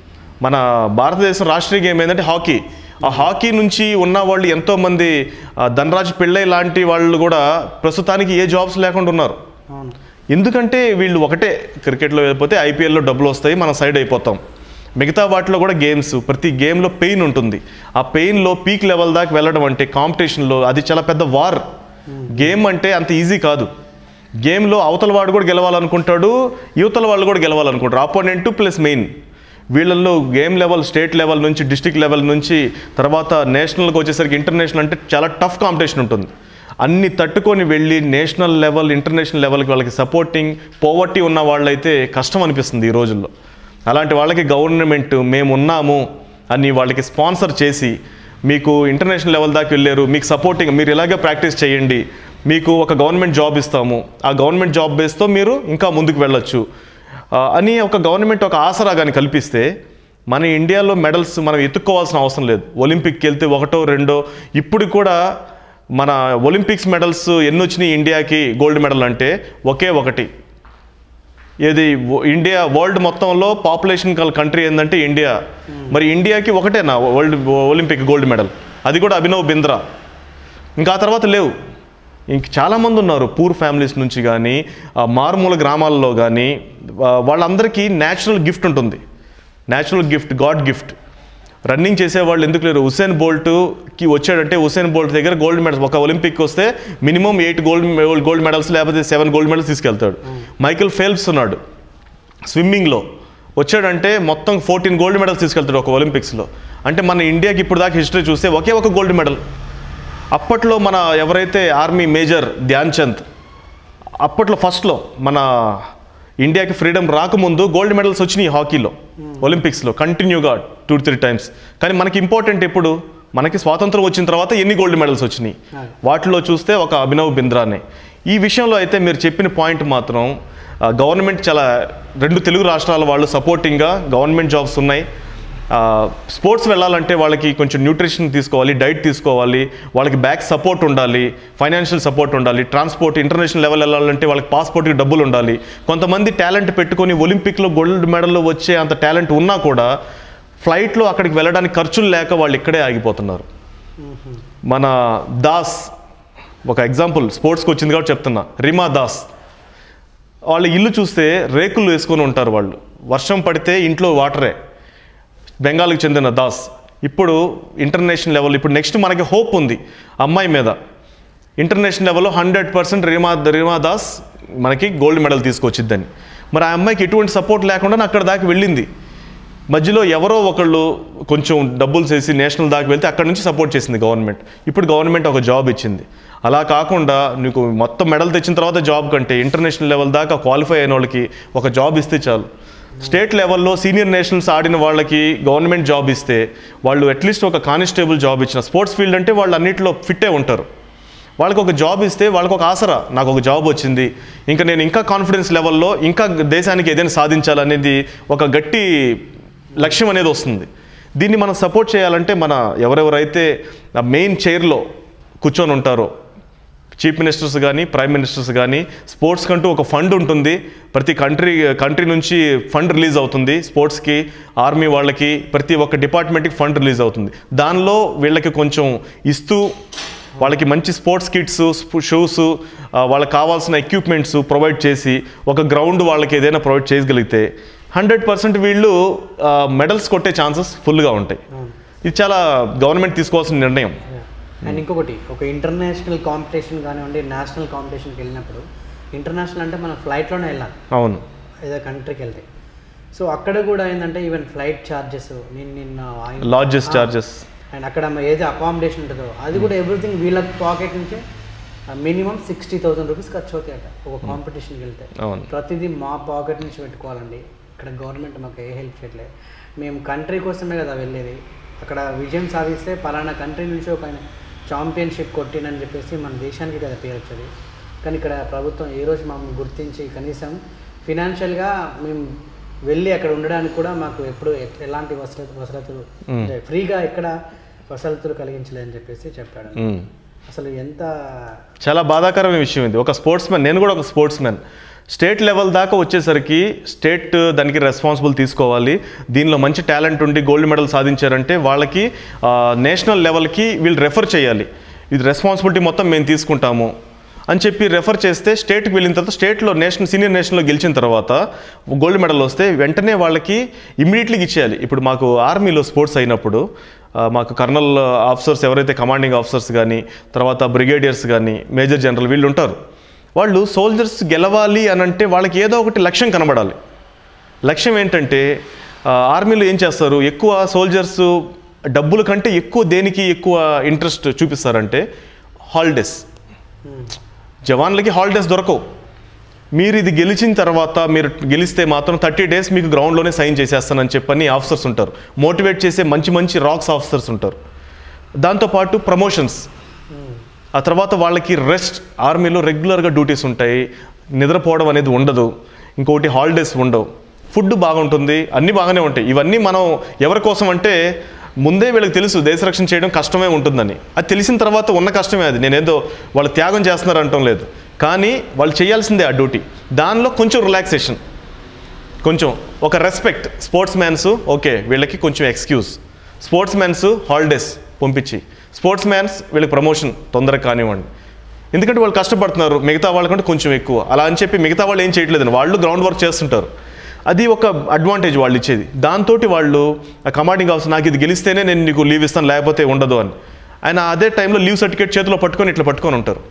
Speaker 2: మన భారతదేశం రాష్ట్రీయ గేమ్ ఏంటంటే హాకీ ఆ హాకీ నుంచి ఉన్న వాళ్ళు ఎంతోమంది ఆ, ధనరాజ్ పిళ్ళై లాంటి వాళ్ళు కూడా ప్రస్తుతానికి ఏ జాబ్స్ లేకుండా ఉన్నారు
Speaker 1: అవును
Speaker 2: ఎందుకంటే వీళ్ళు ఒకటే క్రికెట్లో వెళ్ళిపోతే ఐపీఎల్లో డబ్బులు వస్తాయి మనం సైడ్ అయిపోతాం మిగతా వాటిలో కూడా గేమ్స్ ప్రతి గేమ్లో పెయిన్ ఉంటుంది ఆ పెయిన్లో పీక్ లెవెల్ దాకా వెళ్ళడం అంటే కాంపిటీషన్లో అది చాలా పెద్ద వార్ గేమ్ అంటే అంత ఈజీ కాదు గేమ్లో అవతల వాడు కూడా గెలవాలనుకుంటాడు యువతల వాళ్ళు కూడా గెలవాలనుకుంటారు ఆపోనెంట్ ప్లస్ మెయిన్ వీళ్ళల్లో గేమ్ లెవెల్ స్టేట్ లెవెల్ నుంచి డిస్టిక్ లెవెల్ నుంచి తర్వాత నేషనల్కి వచ్చేసరికి ఇంటర్నేషనల్ అంటే చాలా టఫ్ కాంపిటీషన్ ఉంటుంది అన్ని తట్టుకొని వెళ్ళి నేషనల్ లెవెల్ ఇంటర్నేషనల్ లెవెల్కి వాళ్ళకి సపోర్టింగ్ పోవర్టీ ఉన్న వాళ్ళైతే కష్టం అనిపిస్తుంది ఈ రోజుల్లో అలాంటి వాళ్ళకి గవర్నమెంట్ మేము ఉన్నాము అని వాళ్ళకి స్పాన్సర్ చేసి మీకు ఇంటర్నేషనల్ లెవెల్ దాకా వెళ్ళారు మీకు సపోర్టింగ్ మీరు ఇలాగే ప్రాక్టీస్ చేయండి మీకు ఒక గవర్నమెంట్ జాబ్ ఇస్తాము ఆ గవర్నమెంట్ జాబ్ బేస్తో మీరు ఇంకా ముందుకు వెళ్ళొచ్చు ఆ, అని ఒక గవర్నమెంట్ ఒక ఆసరా కానీ కల్పిస్తే మన ఇండియాలో మెడల్స్ మనం ఎత్తుక్కోవాల్సిన అవసరం లేదు ఒలింపిక్కి వెళ్తే ఒకటో రెండో ఇప్పుడు కూడా మన ఒలింపిక్స్ మెడల్స్ ఎన్ని వచ్చినాయి ఇండియాకి గోల్డ్ మెడల్ అంటే ఒకే ఒకటి ఏది వ- ఇండియా వరల్డ్ మొత్తంలో పాపులేషన్ కల్ కంట్రీ ఏంటంటే ఇండియా మరి ఇండియాకి ఒకటేనా వరల్డ్ ఒలింపిక్ గోల్డ్ మెడల్ అది కూడా అభినవ్ బింద్రా ఇంకా ఆ తర్వాత లేవు ఇంక చాలామంది ఉన్నారు పూర్ ఫ్యామిలీస్ నుంచి కానీ ఆ మారుమూల గ్రామాల్లో కానీ ఆ, వాళ్ళందరికీ న్యాచురల్ గిఫ్ట్ ఉంటుంది natural gift god gift running చేసేవాళ్ళు ఎందుకు లేరు హుసేన్ బోల్ట్కి వచ్చాడంటే హుసేన్ బోల్ట్ దగ్గర గోల్డ్ మెడల్స్ ఒక ఒలింపిక్ వస్తే minimum eight gold gold medals లేకపోతే సెవెన్ గోల్డ్ మెడల్స్ తీసుకెళ్తాడు మైకిల్ ఫెల్ప్స్ ఉన్నాడు స్విమ్మింగ్లో వచ్చాడంటే మొత్తం ఫోర్టీన్ గోల్డ్ మెడల్స్ తీసుకెళ్తాడు ఒక ఒలింపిక్స్లో అంటే మన ఇండియాకి ఇప్పుడు దాకా హిస్టరీ చూస్తే ఒకే ఒక గోల్డ్ మెడల్ అప్పట్లో మన ఎవరైతే ఆర్మీ మేజర్ ధ్యాన్ చంద్ అప్పట్లో ఫస్ట్లో మన ఇండియాకి ఫ్రీడమ్ రాకముందు గోల్డ్ మెడల్స్ వచ్చినాయి హాకీలో ఒలింపిక్స్లో కంటిన్యూగా టూ త్రీ టైమ్స్ కానీ మనకి ఇంపార్టెంట్ ఎప్పుడు మనకి స్వాతంత్రం వచ్చిన తర్వాత ఎన్ని గోల్డ్ మెడల్స్ వచ్చినాయి వాటిలో చూస్తే ఒక అభినవ్ బింద్రానే ఈ విషయంలో అయితే మీరు చెప్పిన పాయింట్ మాత్రం ఆ, గవర్నమెంట్ చాలా రెండు తెలుగు రాష్ట్రాల వాళ్ళు సపోర్టింగ్గా గవర్నమెంట్ జాబ్స్ ఉన్నాయి ఆ, స్పోర్ట్స్ వెళ్ళాలంటే వాళ్ళకి కొంచెం న్యూట్రిషన్ తీసుకోవాలి డైట్ తీసుకోవాలి వాళ్ళకి బ్యాక్ సపోర్ట్ ఉండాలి ఫైనాన్షియల్ సపోర్ట్ ఉండాలి ట్రాన్స్పోర్ట్ ఇంటర్నేషనల్ లెవెల్ వెళ్ళాలంటే వాళ్ళకి పాస్పోర్ట్కి డబ్బులు ఉండాలి కొంతమంది టాలెంట్ పెట్టుకొని ఒలింపిక్లో గోల్డ్ మెడల్ వచ్చే అంత టాలెంట్ ఉన్నా కూడా ఫ్లైట్లో అక్కడికి వెళ్ళడానికి ఖర్చులు లేక వాళ్ళు ఇక్కడే ఆగిపోతున్నారు మన దాస్ ఒక ఎగ్జాంపుల్ స్పోర్ట్స్కి వచ్చింది కాబట్టి చెప్తున్నా రిమా దాస్ వాళ్ళ ఇల్లు చూస్తే రేకులు వేసుకొని ఉంటారు వాళ్ళు వర్షం పడితే ఇంట్లో వాటరే బెంగాల్కి చెందిన దాస్ ఇప్పుడు ఇంటర్నేషనల్ లెవెల్ ఇప్పుడు నెక్స్ట్ మనకి హోప్ ఉంది అమ్మాయి మీద ఇంటర్నేషనల్ లెవెల్లో హండ్రెడ్ పర్సెంట్ రీమా రీమా దాస్ మనకి గోల్డ్ మెడల్ తీసుకొచ్చిద్దని మరి ఆ అమ్మాయికి ఎటువంటి సపోర్ట్ లేకుండా అక్కడ దాకా వెళ్ళింది మధ్యలో ఎవరో ఒకళ్ళు కొంచెం డబ్బులు చేసి నేషనల్ దాకా వెళ్తే అక్కడ నుంచి సపోర్ట్ చేసింది గవర్నమెంట్ ఇప్పుడు గవర్నమెంట్ ఒక జాబ్ ఇచ్చింది అలా కాకుండా నీకు మొత్తం మెడల్ తెచ్చిన తర్వాత జాబ్ కంటే ఇంటర్నేషనల్ లెవెల్ దాకా క్వాలిఫై అయిన వాళ్ళకి ఒక జాబ్ ఇస్తే చాలు స్టేట్ లెవెల్లో సీనియర్ నేషనల్స్ ఆడిన వాళ్ళకి గవర్నమెంట్ జాబ్ ఇస్తే వాళ్ళు అట్లీస్ట్ ఒక కానిస్టేబుల్ జాబ్ ఇచ్చిన స్పోర్ట్స్ ఫీల్డ్ అంటే వాళ్ళు అన్నింటిలో ఫిట్టే ఉంటారు వాళ్ళకి ఒక జాబ్ ఇస్తే వాళ్ళకి ఒక ఆసరా నాకు ఒక జాబ్ వచ్చింది ఇంకా నేను ఇంకా కాన్ఫిడెన్స్ లెవెల్లో ఇంకా దేశానికి ఏదైనా సాధించాలనేది ఒక గట్టి లక్ష్యం అనేది వస్తుంది దీన్ని మనం సపోర్ట్ చేయాలంటే మన ఎవరెవరైతే మెయిన్ చైర్లో కూర్చొని ఉంటారో చీఫ్ మినిస్టర్స్ కానీ ప్రైమ్ మినిస్టర్స్ కానీ స్పోర్ట్స్ కంటూ ఒక ఫండ్ ఉంటుంది ప్రతి కంట్రీ కంట్రీ నుంచి ఫండ్ రిలీజ్ అవుతుంది స్పోర్ట్స్కి ఆర్మీ వాళ్ళకి ప్రతి ఒక్క డిపార్ట్మెంట్కి ఫండ్ రిలీజ్ అవుతుంది దానిలో వీళ్ళకి కొంచెం ఇస్తూ వాళ్ళకి మంచి స్పోర్ట్స్ కిట్స్ షూస్ వాళ్ళకి కావాల్సిన ఎక్విప్మెంట్స్ ప్రొవైడ్ చేసి ఒక గ్రౌండ్ వాళ్ళకి ఏదైనా ప్రొవైడ్ చేయగలిగితే హండ్రెడ్ పర్సెంట్ వీళ్ళు మెడల్స్ కొట్టే ఛాన్సెస్ ఫుల్గా ఉంటాయి ఇది చాలా గవర్నమెంట్ తీసుకోవాల్సిన నిర్ణయం
Speaker 1: అండ్ ఇంకొకటి ఒక ఇంటర్నేషనల్ కాంపిటీషన్ కానివ్వండి నేషనల్ కాంపిటీషన్కి వెళ్ళినప్పుడు ఇంటర్నేషనల్ అంటే మనం ఫ్లైట్లోనే వెళ్ళాలి
Speaker 2: అవును
Speaker 1: ఏదో కంట్రీకి వెళ్తే సో అక్కడ కూడా ఏంటంటే ఈవెన్ ఫ్లైట్ ఛార్జెస్ నేను నిన్న ఆయన-
Speaker 2: లాడ్జెస్
Speaker 1: ఆ,
Speaker 2: చార్జెస్
Speaker 1: అండ్ అక్కడ ఏది అకామిడేషన్ ఉంటుందో అది కూడా ఎవ్రీథింగ్ వీళ్ళ పాకెట్ నుంచే మినిమం సిక్స్టీ థౌసండ్ రూపీస్ ఖర్చు అవుతాయి అట ఒక కాంపిటీషన్కి వెళ్తే
Speaker 2: అవును
Speaker 1: ప్రతిదీ మా పాకెట్ నుంచి పెట్టుకోవాలండి ఇక్కడ గవర్నమెంట్ మాకు ఏ హెల్ప్ చేయట్లేదు మేము కంట్రీ కోసమే కదా వెళ్ళేది అక్కడ విజయం సాధిస్తే పలానా కంట్రీ నుంచి ఒక ఛాంపియన్షిప్ కొట్టినని చెప్పేసి మన దేశానికి కదా పేరు వచ్చేది కానీ ఇక్కడ ప్రభుత్వం ఏ రోజు మమ్మల్ని గుర్తించి కనీసం ఫినాన్షియల్గా మేము వెళ్ళి అక్కడ ఉండడానికి కూడా మాకు ఎప్పుడు ఎ- ఎలాంటి వసత వసతులు అంటే ఫ్రీగా ఎక్కడ వసతులు కలిగించలేదని చెప్పేసి చెప్పాడు
Speaker 2: మ్మ్.
Speaker 1: అసలు ఎంత
Speaker 2: చాలా బాధాకరమైన విషయం ఇది ఒక స్పోర్ట్స్ మ్యాన్ నేను కూడా ఒక స్పోర్ట్స్ మ్యాన్ స్టేట్ లెవెల్ దాకా వచ్చేసరికి స్టేట్ దానికి రెస్పాన్సిబుల్ తీసుకోవాలి దీనిలో మంచి టాలెంట్ ఉండి గోల్డ్ మెడల్ సాధించారంటే వాళ్ళకి నేషనల్ లెవెల్కి వీళ్ళు రెఫర్ చేయాలి ఇది రెస్పాన్సిబిలిటీ మొత్తం మేము తీసుకుంటాము అని చెప్పి రెఫర్ చేస్తే స్టేట్కి వెళ్ళిన తర్వాత స్టేట్లో నేషనల్ సీనియర్ నేషనల్లో గెలిచిన తర్వాత గోల్డ్ మెడల్ వస్తే వెంటనే వాళ్ళకి ఇమ్మీడియట్లీ ఇచ్చేయాలి ఇప్పుడు మాకు ఆర్మీలో స్పోర్ట్స్ అయినప్పుడు ఆ, మాకు కర్నల్ ఆఫీసర్స్ ఎవరైతే కమాండింగ్ ఆఫీసర్స్ కానీ తర్వాత బ్రిగేడియర్స్ కానీ మేజర్ జనరల్ వీళ్ళు ఉంటారు వాళ్ళు సోల్జర్స్ గెలవాలి అని అంటే వాళ్ళకి ఏదో ఒకటి లక్ష్యం కనబడాలి లక్ష్యం ఏంటంటే ఆ, ఆర్మీలో ఏం చేస్తారు ఎక్కువ సోల్జర్స్ డబ్బుల కంటే ఎక్కువ దేనికి ఎక్కువ ఇంట్రెస్ట్ చూపిస్తారంటే హాలిడేస్ జవాన్లకి హాలిడేస్ దొరకవు మీరు ఇది గెలిచిన తర్వాత మీరు గెలిస్తే మాత్రం థర్టీ డేస్ మీకు గ్రౌండ్లోనే సైన్ చేసేస్తానని చెప్పని ఆఫీసర్స్ ఉంటారు మోటివేట్ చేసే మంచి మంచి రాక్స్ ఆఫీసర్స్ ఉంటారు దాంతోపాటు ప్రమోషన్స్ ఆ తర్వాత వాళ్ళకి రెస్ట్ ఆర్మీలో రెగ్యులర్గా డ్యూటీస్ ఉంటాయి నిద్రపోవడం అనేది ఉండదు ఇంకోటి హాలిడేస్ ఉండవు ఫుడ్ బాగుంటుంది అన్నీ బాగానే ఉంటాయి ఇవన్నీ మనం ఎవరి కోసం అంటే ముందే వీళ్ళకి తెలుసు దేశ రక్షణ చేయడం కష్టమే ఉంటుందని అది తెలిసిన తర్వాత ఉన్న కష్టమే అది నేనేదో వాళ్ళు త్యాగం చేస్తున్నారు అంటం లేదు కానీ వాళ్ళు చేయాల్సిందే ఆ డ్యూటీ దానిలో కొంచెం రిలాక్సేషన్ కొంచెం ఒక రెస్పెక్ట్ స్పోర్ట్స్ మ్యాన్స్ ఓకే వీళ్ళకి కొంచెం ఎక్స్క్యూజ్ స్పోర్ట్స్ మ్యాన్స్ హాలిడేస్ పంపించి స్పోర్ట్స్ మ్యాన్స్ వీళ్ళకి ప్రమోషన్ తొందరగా కానివ్వండి ఎందుకంటే వాళ్ళు కష్టపడుతున్నారు మిగతా వాళ్ళకంటే కొంచెం ఎక్కువ అలా అని చెప్పి మిగతా వాళ్ళు ఏం చేయట్లేదండి వాళ్ళు గ్రౌండ్ వర్క్ చేస్తుంటారు అది ఒక అడ్వాంటేజ్ వాళ్ళు ఇచ్చేది దాంతో వాళ్ళు ఆ కమాండింగ్ ఆఫీసర్ నాకు ఇది గెలిస్తేనే నేను నీకు లీవ్ ఇస్తాను లేకపోతే ఉండదు అని ఆయన అదే టైంలో లీవ్ సర్టిఫికేట్ చేతిలో పట్టుకొని ఇట్లా పట్టుకొని ఉంటారు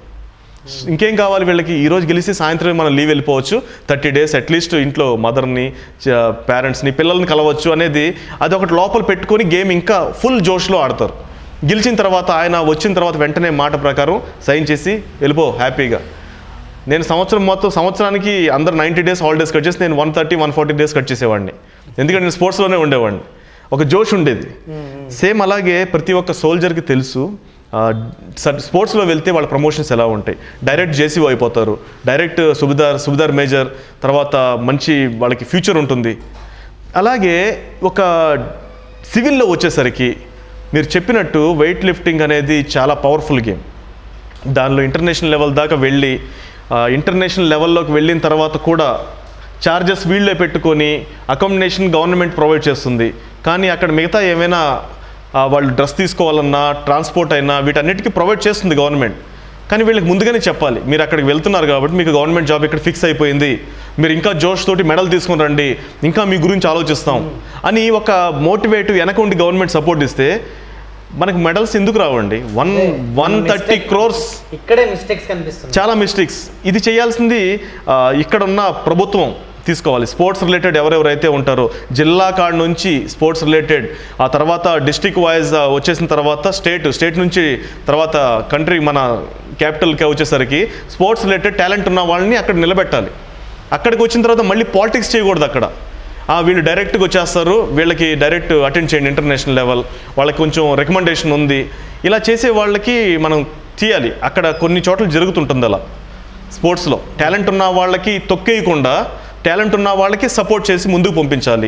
Speaker 2: ఇంకేం కావాలి వీళ్ళకి ఈ రోజు గెలిచి సాయంత్రం మనం లీవ్ వెళ్ళిపోవచ్చు థర్టీ డేస్ అట్లీస్ట్ ఇంట్లో మదర్ని పేరెంట్స్ని పిల్లల్ని కలవచ్చు అనేది అది ఒకటి లోపల పెట్టుకొని గేమ్ ఇంకా ఫుల్ జోష్లో ఆడతారు గెలిచిన తర్వాత ఆయన వచ్చిన తర్వాత వెంటనే మాట ప్రకారం సైన్ చేసి వెళ్ళిపో హ్యాపీగా నేను సంవత్సరం మొత్తం సంవత్సరానికి అందరు నైంటీ డేస్ హాలిడేస్ కట్ చేసి నేను one thirty one forty days cut చేసేవాడిని ఎందుకంటే నేను స్పోర్ట్స్లోనే ఉండేవాడిని ఒక జోష్ ఉండేది సేమ్ అలాగే ప్రతి ఒక్క సోల్జర్కి తెలుసు ఆ, స- స్పోర్ట్స్లో వెళ్తే వాళ్ళ ప్రమోషన్స్ ఎలా ఉంటాయి డైరెక్ట్ జేసీఓ అయిపోతారు డైరెక్ట్ సుబిదార్ సుబిదార్ మేజర్ తర్వాత మంచి వాళ్ళకి ఫ్యూచర్ ఉంటుంది అలాగే ఒక సివిల్లో వచ్చేసరికి మీరు చెప్పినట్టు వెయిట్ లిఫ్టింగ్ అనేది చాలా పవర్ఫుల్ గేమ్ దానిలో ఇంటర్నేషనల్ లెవెల్ దాకా వెళ్ళి ఆ, ఇంటర్నేషనల్ లెవెల్లోకి వెళ్ళిన తర్వాత కూడా ఛార్జెస్ వీళ్ళే పెట్టుకొని అకామిడేషన్ గవర్నమెంట్ ప్రొవైడ్ చేస్తుంది కానీ అక్కడ మిగతా ఏమైనా ఆ, వాళ్ళు డ్రెస్ తీసుకోవాలన్నా ట్రాన్స్పోర్ట్ అయినా వీటన్నిటికీ ప్రొవైడ్ చేస్తుంది గవర్నమెంట్ కానీ వీళ్ళకి ముందుగానే చెప్పాలి మీరు అక్కడికి వెళ్తున్నారు కాబట్టి మీకు గవర్నమెంట్ జాబ్ ఇక్కడ ఫిక్స్ అయిపోయింది మీరు ఇంకా జోష్ తోటి మెడల్ తీసుకొని రండి ఇంకా మీ గురించి ఆలోచిస్తాం అని ఒక మోటివేట్ వెనక ఉండి గవర్నమెంట్ సపోర్ట్ ఇస్తే మనకు మెడల్స్ ఎందుకు రావండి వన్ వన్ థర్టీ క్రోర్స్
Speaker 1: ఇక్కడే మిస్టేక్స్ కనిపిస్తుంది
Speaker 2: చాలా మిస్టేక్స్ ఇది చేయాల్సింది ఆ, ఇక్కడ ఉన్న ప్రభుత్వం తీసుకోవాలి స్పోర్ట్స్ రిలేటెడ్ ఎవరెవరైతే ఉంటారో జిల్లా కాడ నుంచి స్పోర్ట్స్ రిలేటెడ్ ఆ తర్వాత డిస్టిక్ వైజ్ వచ్చేసిన తర్వాత స్టేట్ స్టేట్ నుంచి తర్వాత కంట్రీ మన క్యాపిటల్కి వచ్చేసరికి స్పోర్ట్స్ రిలేటెడ్ టాలెంట్ ఉన్న వాళ్ళని అక్కడ నిలబెట్టాలి అక్కడికి వచ్చిన తర్వాత మళ్ళీ పాలిటిక్స్ చేయకూడదు అక్కడ ఆ, వీళ్ళు డైరెక్ట్గా వచ్చేస్తారు వీళ్ళకి డైరెక్ట్ అటెండ్ చేయండి ఇంటర్నేషనల్ లెవెల్ వాళ్ళకి కొంచెం రికమెండేషన్ ఉంది ఇలా చేసే వాళ్ళకి మనం చేయాలి అక్కడ కొన్ని చోట్ల జరుగుతుంటుంది అలా స్పోర్ట్స్లో టాలెంట్ ఉన్న వాళ్ళకి తొక్కేయకుండా టాలెంట్ ఉన్న వాళ్ళకి సపోర్ట్ చేసి ముందుకు పంపించాలి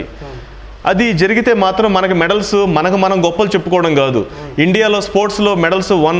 Speaker 2: అది జరిగితే మాత్రం మనకి మెడల్స్ మనకు మనం గొప్పలు చెప్పుకోవడం కాదు ఇండియాలో స్పోర్ట్స్లో medals one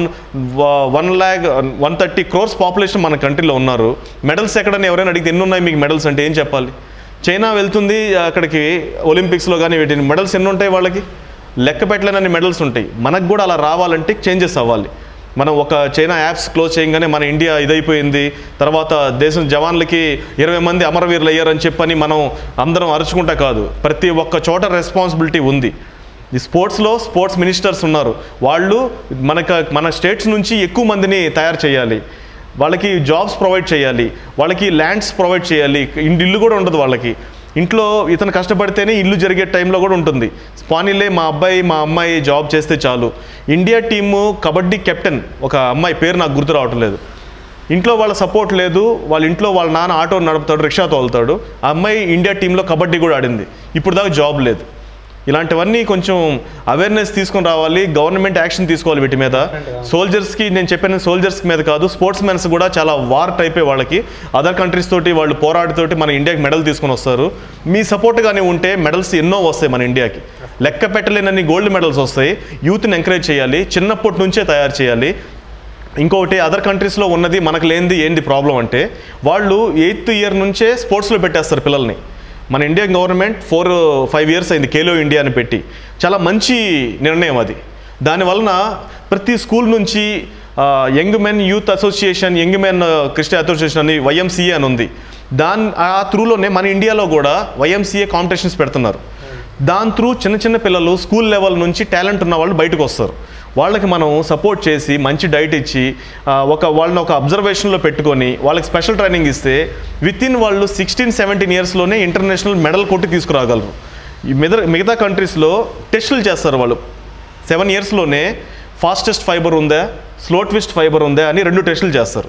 Speaker 2: one lakh one thirty crores population మన కంట్రీలో ఉన్నారు మెడల్స్ ఎక్కడని ఎవరైనా అడిగితే ఎన్ని ఉన్నాయి మీకు మెడల్స్ అంటే ఏం చెప్పాలి చైనా వెళ్తుంది అక్కడికి ఒలింపిక్స్లో కానీ వీటిని మెడల్స్ ఎన్ని ఉంటాయి వాళ్ళకి లెక్క పెట్టలేనన్ని మెడల్స్ ఉంటాయి మనకు కూడా అలా రావాలంటే చేంజెస్ అవ్వాలి మనం ఒక చైనా యాప్స్ క్లోజ్ చేయగానే మన ఇండియా ఇదైపోయింది తర్వాత దేశం జవాన్లకి ఇరవై మంది అమరవీరులు అయ్యారని చెప్పని మనం అందరం అరుచుకుంటా కాదు ప్రతి ఒక్క చోట రెస్పాన్సిబిలిటీ ఉంది ఈ స్పోర్ట్స్లో స్పోర్ట్స్ మినిస్టర్స్ ఉన్నారు వాళ్ళు మనకు మన స్టేట్స్ నుంచి ఎక్కువ మందిని తయారు చేయాలి వాళ్ళకి జాబ్స్ ప్రొవైడ్ చేయాలి వాళ్ళకి ల్యాండ్స్ ప్రొవైడ్ చేయాలి ఇన్- ఇల్లు కూడా ఉండదు వాళ్ళకి ఇంట్లో ఇతను కష్టపడితేనే ఇల్లు జరిగే టైంలో కూడా ఉంటుంది స్పానిలే మా అబ్బాయి మా అమ్మాయి జాబ్ చేస్తే చాలు ఇండియా టీము కబడ్డీ కెప్టెన్ ఒక అమ్మాయి పేరు నాకు గుర్తు రావటం లేదు ఇంట్లో వాళ్ళ సపోర్ట్ లేదు వాళ్ళ ఇంట్లో వాళ్ళ నాన్న ఆటో నడుపుతాడు రిక్షా తోలుతాడు ఆ అమ్మాయి ఇండియా టీంలో కబడ్డీ కూడా ఆడింది ఇప్పుడు దాకా జాబ్ లేదు ఇలాంటివన్నీ కొంచెం అవేర్నెస్ తీసుకొని రావాలి గవర్నమెంట్ యాక్షన్ తీసుకోవాలి వీటి మీద సోల్జర్స్కి నేను చెప్పిన సోల్జర్స్ మీద కాదు స్పోర్ట్స్ మెన్స్ కూడా చాలా వార్ టైపే వాళ్ళకి అదర్ కంట్రీస్ తోటి వాళ్ళు పోరాడుతోటి మన ఇండియాకి మెడల్ తీసుకొని వస్తారు మీ సపోర్ట్గానే ఉంటే మెడల్స్ ఎన్నో వస్తాయి మన ఇండియాకి లెక్క పెట్టలేనన్ని గోల్డ్ మెడల్స్ వస్తాయి యూత్ని ఎంకరేజ్ చేయాలి చిన్నప్పటి నుంచే తయారు చేయాలి ఇంకొకటి అదర్ కంట్రీస్లో ఉన్నది మనకు లేనిది ఏంది ప్రాబ్లం అంటే వాళ్ళు ఎయిత్ ఇయర్ నుంచే స్పోర్ట్స్లో పెట్టేస్తారు పిల్లల్ని మన India government four five years అయింది ఖేలో ఇండియా అని పెట్టి చాలా మంచి నిర్ణయం అది దానివలన ప్రతి స్కూల్ నుంచి young men youth association young men Christian association అని వైఎంసీఏ అని ఉంది దాని ఆ త్రూలోనే మన ఇండియాలో కూడా వైఎంసీఏ కాంపిటీషన్స్ పెడుతున్నారు దాని త్రూ చిన్న చిన్న పిల్లలు స్కూల్ లెవెల్ నుంచి టాలెంట్ ఉన్న వాళ్ళు బయటకు వస్తారు వాళ్ళకి మనం సపోర్ట్ చేసి మంచి డైట్ ఇచ్చి ఆ, ఒక వాళ్ళని ఒక అబ్జర్వేషన్లో పెట్టుకొని వాళ్ళకి స్పెషల్ ట్రైనింగ్ ఇస్తే విత్ ఇన్ వాళ్ళు సిక్స్టీన్ సెవెంటీన్ ఇయర్స్లోనే ఇంటర్నేషనల్ మెడల్ కొట్టి తీసుకురాగలరు ఈ మిగతా మిగతా కంట్రీస్లో టెస్టులు చేస్తారు వాళ్ళు సెవెన్ ఇయర్స్లోనే ఫాస్టెస్ట్ ఫైబర్ ఉందా స్లో ట్విస్ట్ ఫైబర్ ఉందా అని రెండు టెస్టులు చేస్తారు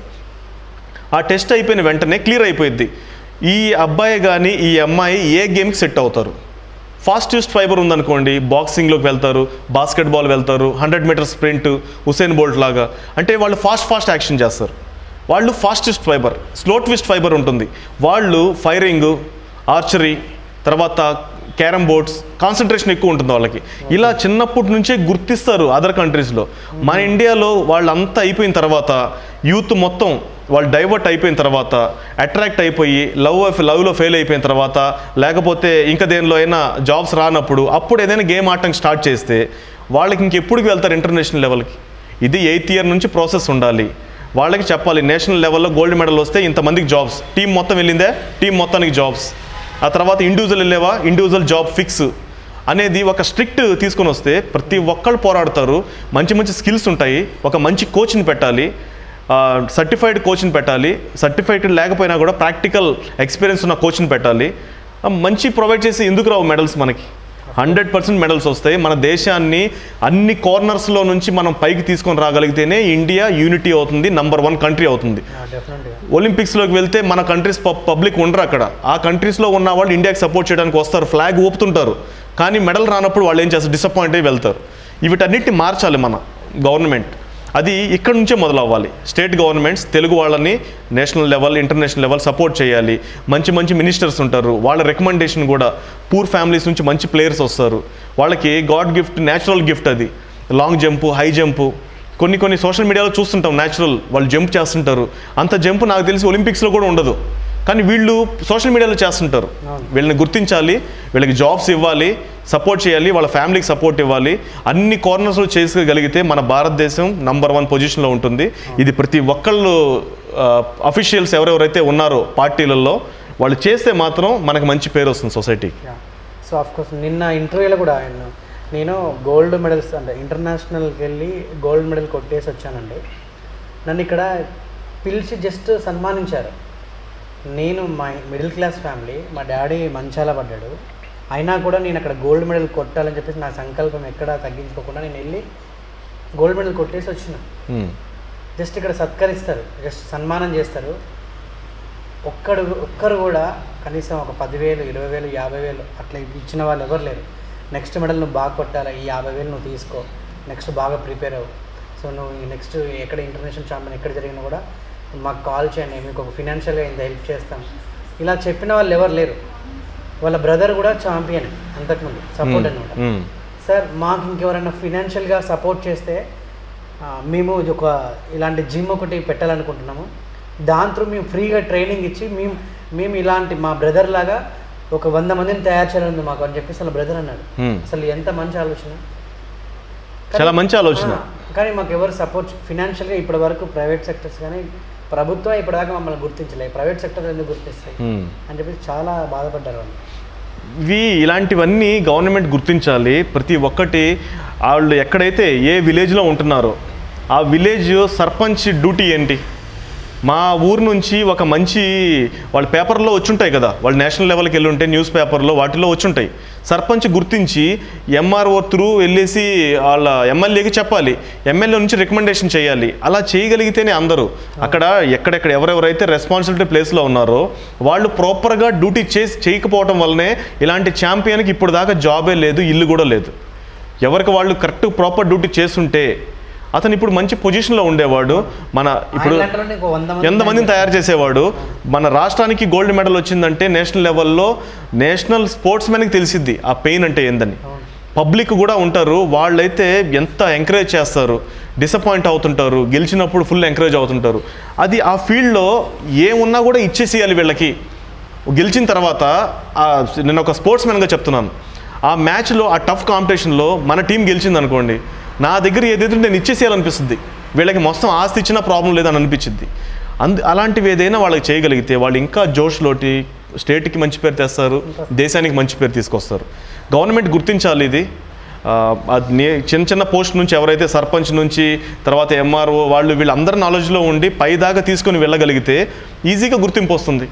Speaker 2: ఆ టెస్ట్ అయిపోయిన వెంటనే క్లియర్ అయిపోయింది ఈ అబ్బాయి కానీ ఈ అమ్మాయి ఏ గేమ్కి సెట్ అవుతారు ఫాస్టెస్ట్ ఫైబర్ ఉందనుకోండి బాక్సింగ్లోకి వెళ్తారు బాస్కెట్బాల్ వెళ్తారు hundred metre sprint Usain Bolt లాగా అంటే వాళ్ళు ఫాస్ట్ ఫాస్ట్ యాక్షన్ చేస్తారు వాళ్ళు fastest fibre slow twist fibre ఉంటుంది వాళ్ళు ఫైరింగ్ ఆర్చరీ తర్వాత క్యారమ్ బోర్డ్స్ కాన్సన్ట్రేషన్ ఎక్కువ ఉంటుంది వాళ్ళకి ఇలా చిన్నప్పటి నుంచే గుర్తిస్తారు అదర్ కంట్రీస్లో మన ఇండియాలో వాళ్ళంతా అయిపోయిన తర్వాత యూత్ మొత్తం వాళ్ళు డైవర్ట్ అయిపోయిన తర్వాత అట్రాక్ట్ అయిపోయి లవ్ లవ్లో ఫెయిల్ అయిపోయిన తర్వాత లేకపోతే ఇంకా దేనిలో అయినా జాబ్స్ రానప్పుడు అప్పుడు ఏదైనా గేమ్ ఆడటం స్టార్ట్ చేస్తే వాళ్ళకి ఇంకెప్పుడు వెళ్తారు ఇంటర్నేషనల్ లెవెల్కి ఇది ఎయిత్ ఇయర్ నుంచి ప్రాసెస్ ఉండాలి వాళ్ళకి చెప్పాలి నేషనల్ లెవెల్లో గోల్డ్ మెడల్ వస్తే ఇంతమందికి జాబ్స్ టీం మొత్తం వెళ్ళిందే టీం మొత్తానికి జాబ్స్ ఆ తర్వాత ఇండివిజువల్ వెళ్ళేవా ఇండివిజువల్ జాబ్ ఫిక్స్ అనేది ఒక స్ట్రిక్ట్ తీసుకొని వస్తే ప్రతి ఒక్కళ్ళు పోరాడతారు మంచి మంచి స్కిల్స్ ఉంటాయి ఒక మంచి కోచ్ని పెట్టాలి సర్టిఫైడ్ కోచ్ని పెట్టాలి సర్టిఫైడ్ లేకపోయినా కూడా ప్రాక్టికల్ ఎక్స్పీరియన్స్ ఉన్న కోచ్ని పెట్టాలి ఆ, మంచి ప్రొవైడ్ చేసి ఎందుకు రావు మెడల్స్ మనకి హండ్రెడ్ పర్సెంట్ మెడల్స్ వస్తాయి మన దేశాన్ని అన్ని కార్నర్స్లో నుంచి మనం పైకి తీసుకొని రాగలిగితేనే ఇండియా యూనిటీ అవుతుంది నంబర్ వన్ కంట్రీ అవుతుంది
Speaker 1: డెఫినెట్గా
Speaker 2: ఒలింపిక్స్లోకి వెళ్తే మన కంట్రీస్ పబ్లిక్ ఉండరు అక్కడ ఆ కంట్రీస్లో ఉన్న వాళ్ళు ఇండియాకి సపోర్ట్ చేయడానికి వస్తారు ఫ్లాగ్ ఊపుతుంటారు కానీ మెడల్ రానప్పుడు వాళ్ళు ఏం చేస్తారు డిసప్పాయింట్ అయ్యి వెళ్తారు వీటన్నిటిని మార్చాలి మన గవర్నమెంట్ అది ఇక్కడ నుంచే మొదలవ్వాలి స్టేట్ గవర్నమెంట్స్ తెలుగు వాళ్ళని national level international level support చేయాలి మంచి మంచి మినిస్టర్స్ ఉంటారు వాళ్ళ రికమెండేషన్ కూడా పూర్ ఫ్యామిలీస్ నుంచి మంచి ప్లేయర్స్ వస్తారు వాళ్ళకి గాడ్ గిఫ్ట్ న్యాచురల్ గిఫ్ట్ అది లాంగ్ జంపు హై జంపు కొన్ని కొన్ని సోషల్ మీడియాలో చూస్తుంటాం న్యాచురల్ వాళ్ళు జంప్ చేస్తుంటారు అంత జంప్ నాకు తెలిసి ఒలింపిక్స్లో కూడా ఉండదు కానీ వీళ్ళు సోషల్ మీడియాలో చేస్తుంటారు
Speaker 1: అవును.
Speaker 2: వీళ్ళని గుర్తించాలి వీళ్ళకి జాబ్స్ ఇవ్వాలి సపోర్ట్ చేయాలి వాళ్ళ ఫ్యామిలీకి సపోర్ట్ ఇవ్వాలి అన్ని కార్నర్స్లో చేసుకోగలిగితే మన భారతదేశం నంబర్ వన్ పొజిషన్లో ఉంటుంది ఇది ప్రతి ఒక్కళ్ళు అఫీషియల్స్ ఎవరెవరైతే ఉన్నారో పార్టీలలో వాళ్ళు చేస్తే మాత్రం మనకు మంచి పేరు వస్తుంది సొసైటీకి
Speaker 1: సో ఆఫ్ కోర్స్ నిన్న ఇంటర్వ్యూలో కూడా ఆయన నేను గోల్డ్ మెడల్స్ అంటే ఇంటర్నేషనల్కి వెళ్ళి గోల్డ్ మెడల్ కొట్టేసి వచ్చానండి నన్ను ఇక్కడ పిలిచి జస్ట్ సన్మానించారు నేను మా మిడిల్ క్లాస్ ఫ్యామిలీ మా డాడీ మంచాల పడ్డాడు అయినా కూడా నేను అక్కడ గోల్డ్ మెడల్ కొట్టాలని చెప్పేసి నా సంకల్పం ఎక్కడా తగ్గించుకోకుండా నేను వెళ్ళి గోల్డ్ మెడల్ కొట్టేసి వచ్చిన
Speaker 2: Hmm.
Speaker 1: జస్ట్ ఇక్కడ సత్కరిస్తారు జస్ట్ సన్మానం చేస్తారు ఒక్కడు ఒక్కరు కూడా కనీసం ఒక పదివేలు ఇరవై వేలు యాభై వేలు అట్లా ఇచ్చిన వాళ్ళు ఎవరు లేరు నెక్స్ట్ మెడల్ నువ్వు బాగా కొట్టాలి ఈ యాభై వేలు నువ్వు తీసుకో నెక్స్ట్ బాగా ప్రిపేర్ అవ్వు సో నువ్వు నెక్స్ట్ ఎక్కడ ఇంటర్నేషనల్ ఛాంపియన్ ఎక్కడ జరిగినా కూడా మాకు కాల్ చేయండి మీకు ఒక ఫినాన్షియల్గా ఇంత హెల్ప్ చేస్తాం ఇలా చెప్పిన వాళ్ళు ఎవరు లేరు వాళ్ళ బ్రదర్ కూడా ఛాంపియన్ అంతకుముందు సపోర్ట్ అనమాట
Speaker 2: Hmm.
Speaker 1: సార్ మాకు ఇంకెవరైనా ఫినాన్షియల్గా సపోర్ట్ చేస్తే ఆ, మేము ఇది ఒక ఇలాంటి జిమ్ ఒకటి పెట్టాలనుకుంటున్నాము దాంతో మేము ఫ్రీగా ట్రైనింగ్ ఇచ్చి మేము మేము ఇలాంటి మా బ్రదర్ లాగా ఒక వంద మందిని తయారు చేయాలని మాకు అని చెప్పేసి వాళ్ళ బ్రదర్ అన్నాడు
Speaker 2: Hmm.
Speaker 1: అసలు ఎంత మంచి ఆలోచన
Speaker 2: చాలా మంచి ఆలోచన
Speaker 1: ఆ, కానీ మాకు ఎవరు సపోర్ట్ ఫినాన్షియల్గా ఇప్పటి వరకు ప్రైవేట్ సెక్టర్స్ కానీ ప్రభుత్వం ఇప్పటిదాకా మమ్మల్ని గుర్తించలేదు ప్రైవేట్ సెక్టర్ ఎందుకు గుర్తిస్తాయి
Speaker 2: Hmm.
Speaker 1: అని చెప్పేసి చాలా బాధపడ్డారు వాళ్ళు
Speaker 2: ఇవి ఇలాంటివన్నీ గవర్నమెంట్ గుర్తించాలి ప్రతి ఒక్కటి వాళ్ళు ఎక్కడైతే ఏ విలేజ్లో ఉంటున్నారో ఆ విలేజ్ సర్పంచ్ డ్యూటీ ఏంటి మా ఊరు నుంచి ఒక మంచి వాళ్ళ పేపర్లో వచ్చుంటాయి కదా వాళ్ళు నేషనల్ లెవెల్కి వెళ్ళి ఉంటే న్యూస్ పేపర్లో వాటిలో వచ్చుంటాయి సర్పంచ్ గుర్తించి ఎంఆర్ఓ త్రూ వెళ్ళేసి వాళ్ళ ఎమ్మెల్యేకి చెప్పాలి ఎమ్మెల్యే నుంచి రికమెండేషన్ చేయాలి అలా చేయగలిగితేనే అందరూ అక్కడ ఎక్కడెక్కడ ఎవరెవరైతే రెస్పాన్సిబిలిటీ ప్లేస్లో ఉన్నారో వాళ్ళు ప్రాపర్గా డ్యూటీ చేసి చేయకపోవడం వల్లనే ఇలాంటి ఛాంపియన్కి ఇప్పుడు దాకా జాబే లేదు ఇల్లు కూడా లేదు ఎవరికి వాళ్ళు కరెక్ట్ ప్రాపర్ డ్యూటీ చేస్తుంటే అతను ఇప్పుడు మంచి పొజిషన్లో ఉండేవాడు మన ఇప్పుడు
Speaker 1: ఆయనలాంటి ఇంకో వంద మంది
Speaker 2: ఎంతమందిని తయారు చేసేవాడు మన రాష్ట్రానికి గోల్డ్ మెడల్ వచ్చిందంటే నేషనల్ లెవెల్లో నేషనల్ స్పోర్ట్స్ మెన్కి తెలిసిద్ది ఆ పెయిన్ అంటే ఏందని
Speaker 1: అవును.
Speaker 2: పబ్లిక్ కూడా ఉంటారు వాళ్ళైతే ఎంత ఎంకరేజ్ చేస్తారు డిసప్పాయింట్ అవుతుంటారు గెలిచినప్పుడు ఫుల్ ఎంకరేజ్ అవుతుంటారు అది ఆ ఫీల్డ్లో ఏమున్నా కూడా ఇచ్చేసేయాలి వీళ్ళకి గెలిచిన తర్వాత ఆ నేను ఒక స్పోర్ట్స్ మ్యాన్గా చెప్తున్నాను ఆ మ్యాచ్లో ఆ టఫ్ కాంపిటీషన్లో మన టీం గెలిచింది అనుకోండి నా దగ్గర ఏదైతే నేను ఇచ్చేసేయాలనిపిస్తుంది వీళ్ళకి మొత్తం ఆస్తి ఇచ్చినా ప్రాబ్లం లేదని అనిపించింది అందు అలాంటివి ఏదైనా వాళ్ళకి చేయగలిగితే వాళ్ళు ఇంకా జోష్లోటి స్టేట్కి మంచి పేరు తెస్తారు దేశానికి మంచి పేరు తీసుకొస్తారు గవర్నమెంట్ గుర్తించాలి ఇది ఆ, అది నే- చిన్న చిన్న పోస్ట్ నుంచి ఎవరైతే సర్పంచ్ నుంచి తర్వాత ఎంఆర్ఓ వాళ్ళు వీళ్ళందరి నాలెడ్జ్లో ఉండి పైదాకా తీసుకొని వెళ్ళగలిగితే ఈజీగా గుర్తింపు వస్తుంది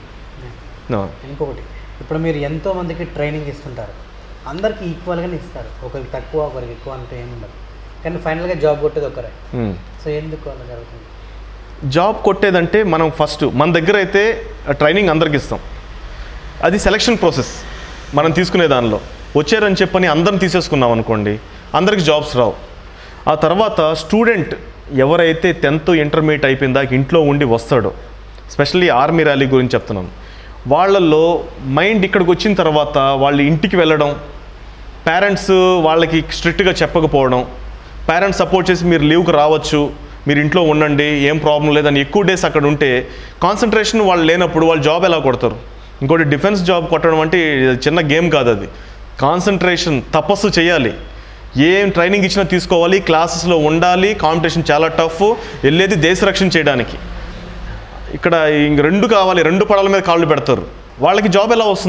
Speaker 2: ఆ,
Speaker 1: ఇంకొకటి ఇప్పుడు మీరు ఎంతో మందికి ట్రైనింగ్ ఇస్తుంటారు అందరికి ఈక్వల్గానే ఇస్తారు ఒకరికి తక్కువ ఒకరికి ఎక్కువ అంటే ఏముండదు కానీ ఫైనల్గా జాబ్ కొట్టేది ఒకరే
Speaker 2: ఉమ్.
Speaker 1: సో ఎందుకు అలా జరుగుతుంది
Speaker 2: జాబ్ కొట్టేదంటే మనం ఫస్ట్ మన దగ్గర అయితే ట్రైనింగ్ అందరికి ఇస్తాం అది సెలక్షన్ ప్రాసెస్ మనం తీసుకునే దానిలో వచ్చారని చెప్పని అందరిని తీసేసుకున్నాం అనుకోండి అందరికి జాబ్స్ రావు ఆ తర్వాత స్టూడెంట్ ఎవరైతే టెన్త్ ఇంటర్మీడియట్ అయిపోయిన దాకా ఇంట్లో ఉండి వస్తాడో స్పెషల్లీ ఆర్మీ ర్యాలీ గురించి చెప్తున్నాను వాళ్ళల్లో మైండ్ ఇక్కడికి వచ్చిన తర్వాత వాళ్ళు ఇంటికి వెళ్ళడం పేరెంట్స్ వాళ్ళకి స్ట్రిక్ట్గా చెప్పకపోవడం పేరెంట్స్ సపోర్ట్ చేసి మీరు లీవ్కి రావచ్చు మీరు ఇంట్లో ఉండండి ఏం ప్రాబ్లం లేదని ఎక్కువ డేస్ అక్కడ ఉంటే కాన్సన్ట్రేషన్ వాళ్ళు లేనప్పుడు వాళ్ళు జాబ్ ఎలా కొడతారు ఇంకోటి డిఫెన్స్ జాబ్ కొట్టడం అంటే చిన్న గేమ్ కాదు అది కాన్సన్ట్రేషన్ తపస్సు చేయాలి ఏం ట్రైనింగ్ ఇచ్చినా తీసుకోవాలి క్లాసెస్లో ఉండాలి కాంపిటీషన్ చాలా టఫ్ వెళ్ళేది దేశ రక్షణ చేయడానికి ఇక్కడ ఇంక రెండు కావాలి రెండు పడాల మీద కాళ్ళు పెడతారు వాళ్ళకి జాబ్ ఎలా వస్తుంది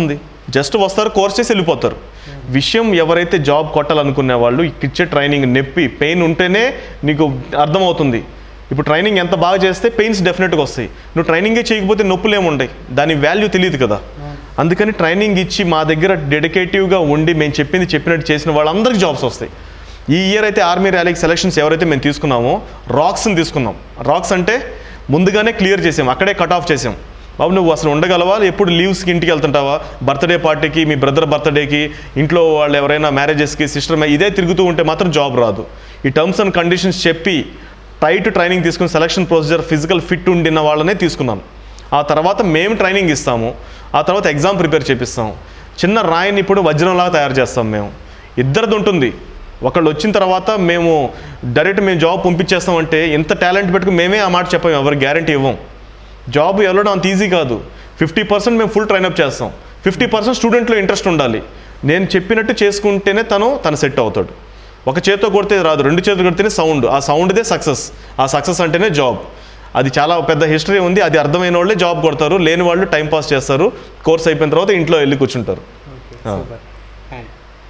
Speaker 2: జస్ట్ వస్తారు కోర్స్ చేసి వెళ్ళిపోతారు విషయం ఎవరైతే జాబ్ కొట్టాలనుకునే వాళ్ళు ఇచ్చే ట్రైనింగ్ నొప్పి పెయిన్ ఉంటేనే నీకు అర్థమవుతుంది ఇప్పుడు ట్రైనింగ్ ఎంత బాగా చేస్తే పెయిన్స్ డెఫినెట్గా వస్తాయి నువ్వు ట్రైనింగే చేయకపోతే నొప్పులు ఏముంటాయి దాని వాల్యూ తెలియదు కదా అందుకని ట్రైనింగ్ ఇచ్చి మా దగ్గర డెడికేటివ్గా ఉండి మేము చెప్పింది చెప్పినట్టు చేసిన వాళ్ళందరికీ జాబ్స్ వస్తాయి ఈ ఇయర్ అయితే ఆర్మీ ర్యాలీకి సెలక్షన్స్ ఎవరైతే మేము తీసుకున్నామో రాక్స్ని తీసుకున్నాం రాక్స్ అంటే ముందుగానే క్లియర్ చేసాం అక్కడే కట్ ఆఫ్ చేసాం బాబు నువ్వు అసలు ఉండగలవా ఎప్పుడు లీవ్స్కి ఇంటికి వెళ్తుంటావా బర్త్డే పార్టీకి మీ బ్రదర్ బర్త్డేకి ఇంట్లో వాళ్ళు ఎవరైనా మ్యారేజెస్కి సిస్టర్ ఇదే తిరుగుతూ ఉంటే మాత్రం జాబ్ రాదు ఈ టర్మ్స్ అండ్ కండిషన్స్ చెప్పి టైట్ ట్రైనింగ్ తీసుకుని సెలక్షన్ ప్రొసీజర్ ఫిజికల్ ఫిట్ ఉండిన వాళ్ళనే తీసుకున్నాను ఆ తర్వాత మేము ట్రైనింగ్ ఇస్తాము ఆ తర్వాత ఎగ్జామ్ ప్రిపేర్ చేపిస్తాం చిన్న రాయిని ఇప్పుడు వజ్రంలాగా తయారు చేస్తాం మేము ఇద్దరిది ఉంటుంది ఒకళ్ళు వచ్చిన తర్వాత మేము డైరెక్ట్ మేము జాబ్ పంపించేస్తామంటే ఇంత టాలెంట్ పెట్టుకుని మేమే ఆ మాట చెప్పాము ఎవరు గ్యారంటీ ఇవ్వం జాబ్ వెళ్ళడం అంత ఈజీ కాదు ఫిఫ్టీ పర్సెంట్ మేము ఫుల్ ట్రైనప్ చేస్తాం ఫిఫ్టీ పర్సెంట్ స్టూడెంట్లో ఇంట్రెస్ట్ ఉండాలి నేను చెప్పినట్టు చేసుకుంటేనే తను తను సెట్ అవుతాడు ఒక చేతితో కొడితే రాదు రెండు చేతులు కొడితేనే సౌండ్ ఆ సౌండ్దే సక్సెస్ ఆ సక్సెస్ అంటేనే జాబ్ అది చాలా పెద్ద హిస్టరీ ఉంది అది అర్థమైన వాళ్ళే జాబ్ కొడతారు లేని వాళ్ళు టైం పాస్ చేస్తారు కోర్స్ అయిపోయిన తర్వాత ఇంట్లో వెళ్ళి కూర్చుంటారు
Speaker 1: ఓకే
Speaker 2: ఆ.
Speaker 1: సూపర్ అండ్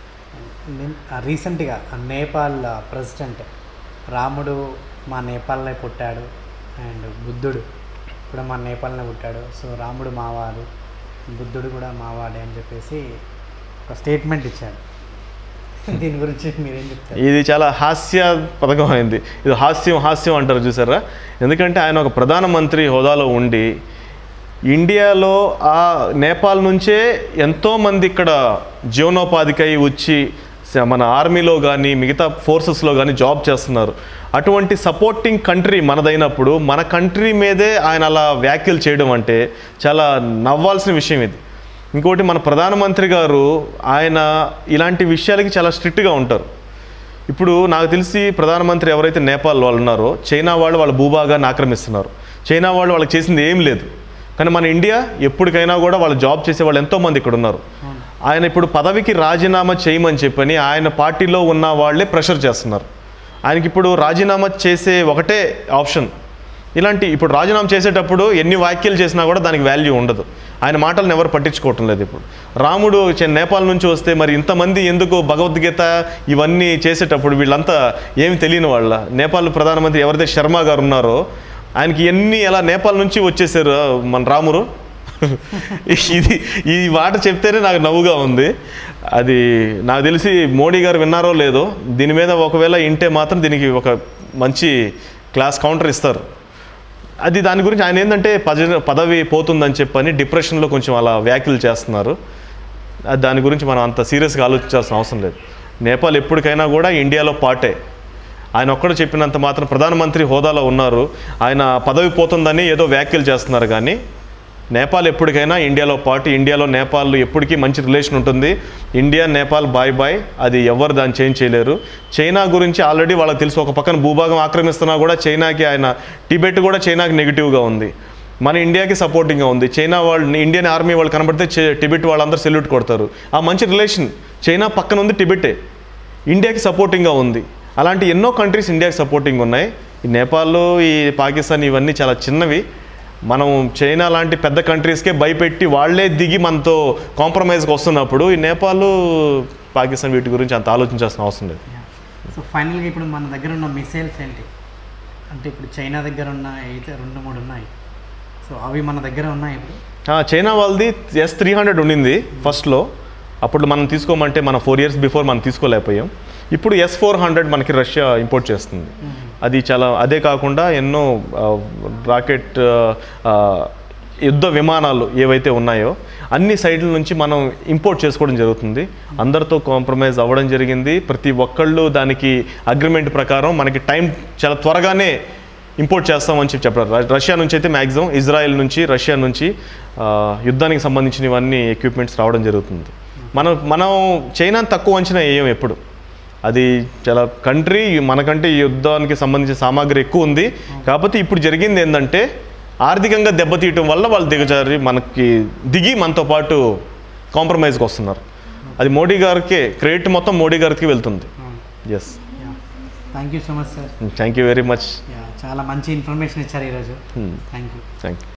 Speaker 1: రీసెంట్గా నేపాల్ ప్రెసిడెంట్ రాముడు మా నేపాల్నే పుట్టాడు అండ్ బుద్ధుడు కూడా మా నేపాల్నే పుట్టాడు సో రాముడు మావాడు బుద్ధుడు కూడా మావాడే అని చెప్పేసి ఒక స్టేట్మెంట్ ఇచ్చాడు దీని గురించి మీరేం చెప్తారు
Speaker 2: ఇది చాలా హాస్య పథకం అయింది ఇది హాస్యం హాస్యం అంటారు చూసారా ఎందుకంటే ఆయన ఒక ప్రధానమంత్రి హోదాలో ఉండి ఇండియాలో ఆ నేపాల్ నుంచే ఎంతోమంది ఇక్కడ జీవనోపాధికై వచ్చి స- మన ఆర్మీలో కానీ మిగతా ఫోర్సెస్లో కానీ జాబ్ చేస్తున్నారు అటువంటి సపోర్టింగ్ కంట్రీ మనదైనప్పుడు మన కంట్రీ మీదే ఆయన అలా వ్యాఖ్యలు చేయడం అంటే చాలా నవ్వాల్సిన విషయం ఇది ఇంకోటి మన ప్రధానమంత్రి గారు ఆయన ఇలాంటి విషయాలకి చాలా స్ట్రిక్ట్గా ఉంటారు ఇప్పుడు నాకు తెలిసి ప్రధానమంత్రి ఎవరైతే నేపాల్ వాళ్ళు ఉన్నారో చైనా వాళ్ళు వాళ్ళ భూభాగాన్ని ఆక్రమిస్తున్నారు చైనా వాళ్ళు వాళ్ళకి చేసింది ఏం లేదు కానీ మన ఇండియా ఎప్పటికైనా కూడా వాళ్ళు జాబ్ చేసే వాళ్ళు ఎంతోమంది ఇక్కడ ఉన్నారు ఆయన ఇప్పుడు పదవికి రాజీనామా చేయమని చెప్పని ఆయన పార్టీలో ఉన్న వాళ్ళే ప్రెషర్ చేస్తున్నారు ఆయనకి ఇప్పుడు రాజీనామా చేసే ఒకటే ఆప్షన్ ఇలాంటి ఇప్పుడు రాజీనామా చేసేటప్పుడు ఎన్ని వ్యాఖ్యలు చేసినా కూడా దానికి వాల్యూ ఉండదు ఆయన మాటలను ఎవరు పట్టించుకోవటం లేదు ఇప్పుడు రాముడు చే- నేపాల్ నుంచి వస్తే మరి ఇంతమంది ఎందుకు భగవద్గీత ఇవన్నీ చేసేటప్పుడు వీళ్ళంతా ఏమి తెలియని వాళ్ళ నేపాల్ ప్రధానమంత్రి ఎవరైతే శర్మ గారు ఉన్నారో ఆయనకి ఎన్ని ఎలా నేపాల్ నుంచి వచ్చేసారు మన రాముడు ఇది ఈ మాట చెప్తేనే నాకు నవ్వుగా ఉంది అది నాకు తెలిసి మోడీ గారు విన్నారో లేదో దీని మీద ఒకవేళ ఇంటే మాత్రం దీనికి ఒక మంచి క్లాస్ కౌంటర్ ఇస్తారు అది దాని గురించి ఆయన ఏంటంటే పద పదవి పోతుందని చెప్పని డిప్రెషన్లో కొంచెం అలా వ్యాఖ్యలు చేస్తున్నారు అది దాని గురించి మనం అంత సీరియస్గా ఆలోచించాల్సిన అవసరం లేదు నేపాల్ ఎప్పటికైనా కూడా ఇండియాలో పాటే ఆయన ఒక్కడు చెప్పినంత మాత్రం ప్రధానమంత్రి హోదాలో ఉన్నారు ఆయన పదవి పోతుందని ఏదో వ్యాఖ్యలు చేస్తున్నారు కానీ నేపాల్ ఎప్పటికైనా ఇండియాలో పాటు ఇండియాలో నేపాల్ ఎప్పటికీ మంచి రిలేషన్ ఉంటుంది ఇండియా నేపాల్ బాయ్ బాయ్ అది ఎవరు దాన్ని చేంజ్ చేయలేరు చైనా గురించి ఆల్రెడీ వాళ్ళకి తెలుసు ఒక పక్కన భూభాగం ఆక్రమిస్తున్నా కూడా చైనాకి ఆయన టిబెట్ కూడా చైనాకి నెగిటివ్గా ఉంది మన ఇండియాకి సపోర్టింగ్గా ఉంది చైనా వాళ్ళు ఇండియన్ ఆర్మీ వాళ్ళు కనబడితే చే- టిబెట్ వాళ్ళందరూ సెల్యూట్ కొడతారు ఆ మంచి రిలేషన్ చైనా పక్కన ఉంది టిబెటే ఇండియాకి సపోర్టింగ్గా ఉంది అలాంటి ఎన్నో కంట్రీస్ ఇండియాకి సపోర్టింగ్ ఉన్నాయి ఈ నేపాల్ ఈ పాకిస్తాన్ ఇవన్నీ చాలా చిన్నవి మనం చైనా లాంటి పెద్ద కంట్రీస్కే భయపెట్టి వాళ్ళే దిగి మనతో కాంప్రమైజ్కి వస్తున్నప్పుడు ఈ నేపాల్ పాకిస్తాన్ వీటి గురించి అంత ఆలోచించాల్సిన అవసరం లేదు
Speaker 1: సో ఫైనల్గా ఇప్పుడు మన దగ్గర ఉన్న మిసైల్స్ ఏంటి అంటే ఇప్పుడు చైనా దగ్గర ఉన్న అయితే రెండు మూడు ఉన్నాయి సో అవి మన దగ్గర ఉన్నాయి ఇప్పుడు
Speaker 2: ఆ, చైనా వాళ్ళది ఎస్ త్రీ హండ్రెడ్ ఉండింది ఫస్ట్లో అప్పుడు మనం తీసుకోమంటే మన ఫోర్ ఇయర్స్ బిఫోర్ మనం తీసుకోలేకపోయాం ఇప్పుడు ఎస్ ఫోర్ హండ్రెడ్ మనకి రష్యా ఇంపోర్ట్ చేస్తుంది అది చాలా అదే కాకుండా ఎన్నో ఆ, రాకెట్ ఆ, యుద్ధ విమానాలు ఏవైతే ఉన్నాయో అన్ని సైడ్ల నుంచి మనం ఇంపోర్ట్ చేసుకోవడం జరుగుతుంది అందరితో కాంప్రమైజ్ అవ్వడం జరిగింది ప్రతి ఒక్కళ్ళు దానికి అగ్రిమెంట్ ప్రకారం మనకి టైం చాలా త్వరగానే ఇంపోర్ట్ చేస్తామని చెప్పి చెప్పారు ర- రష్యా నుంచి అయితే మ్యాక్సిమం ఇజ్రాయెల్ నుంచి రష్యా నుంచి ఆ, యుద్ధానికి సంబంధించినవన్నీ ఎక్విప్మెంట్స్ రావడం జరుగుతుంది మనం మనం చైనాని తక్కువ అంచనా వేయం ఎప్పుడు అది చాలా కంట్రీ మనకంటే ఈ యుద్ధానికి సంబంధించిన సామాగ్రి ఎక్కువ ఉంది కాకపోతే ఇప్పుడు జరిగింది ఏంటంటే ఆర్థికంగా దెబ్బతీయటం వల్ల వాళ్ళు దిగజారి మనకి దిగి మనతో పాటు కాంప్రమైజ్కి వస్తున్నారు అది మోడీ గారికే క్రెడిట్ మొత్తం మోడీ గారికి వెళ్తుంది yes
Speaker 1: thank you so much sir
Speaker 2: thank you very much
Speaker 1: చాలా మంచి ఇన్ఫర్మేషన్ ఇచ్చారు ఈరోజు థ్యాంక్ యూ
Speaker 2: థ్యాంక్ యూ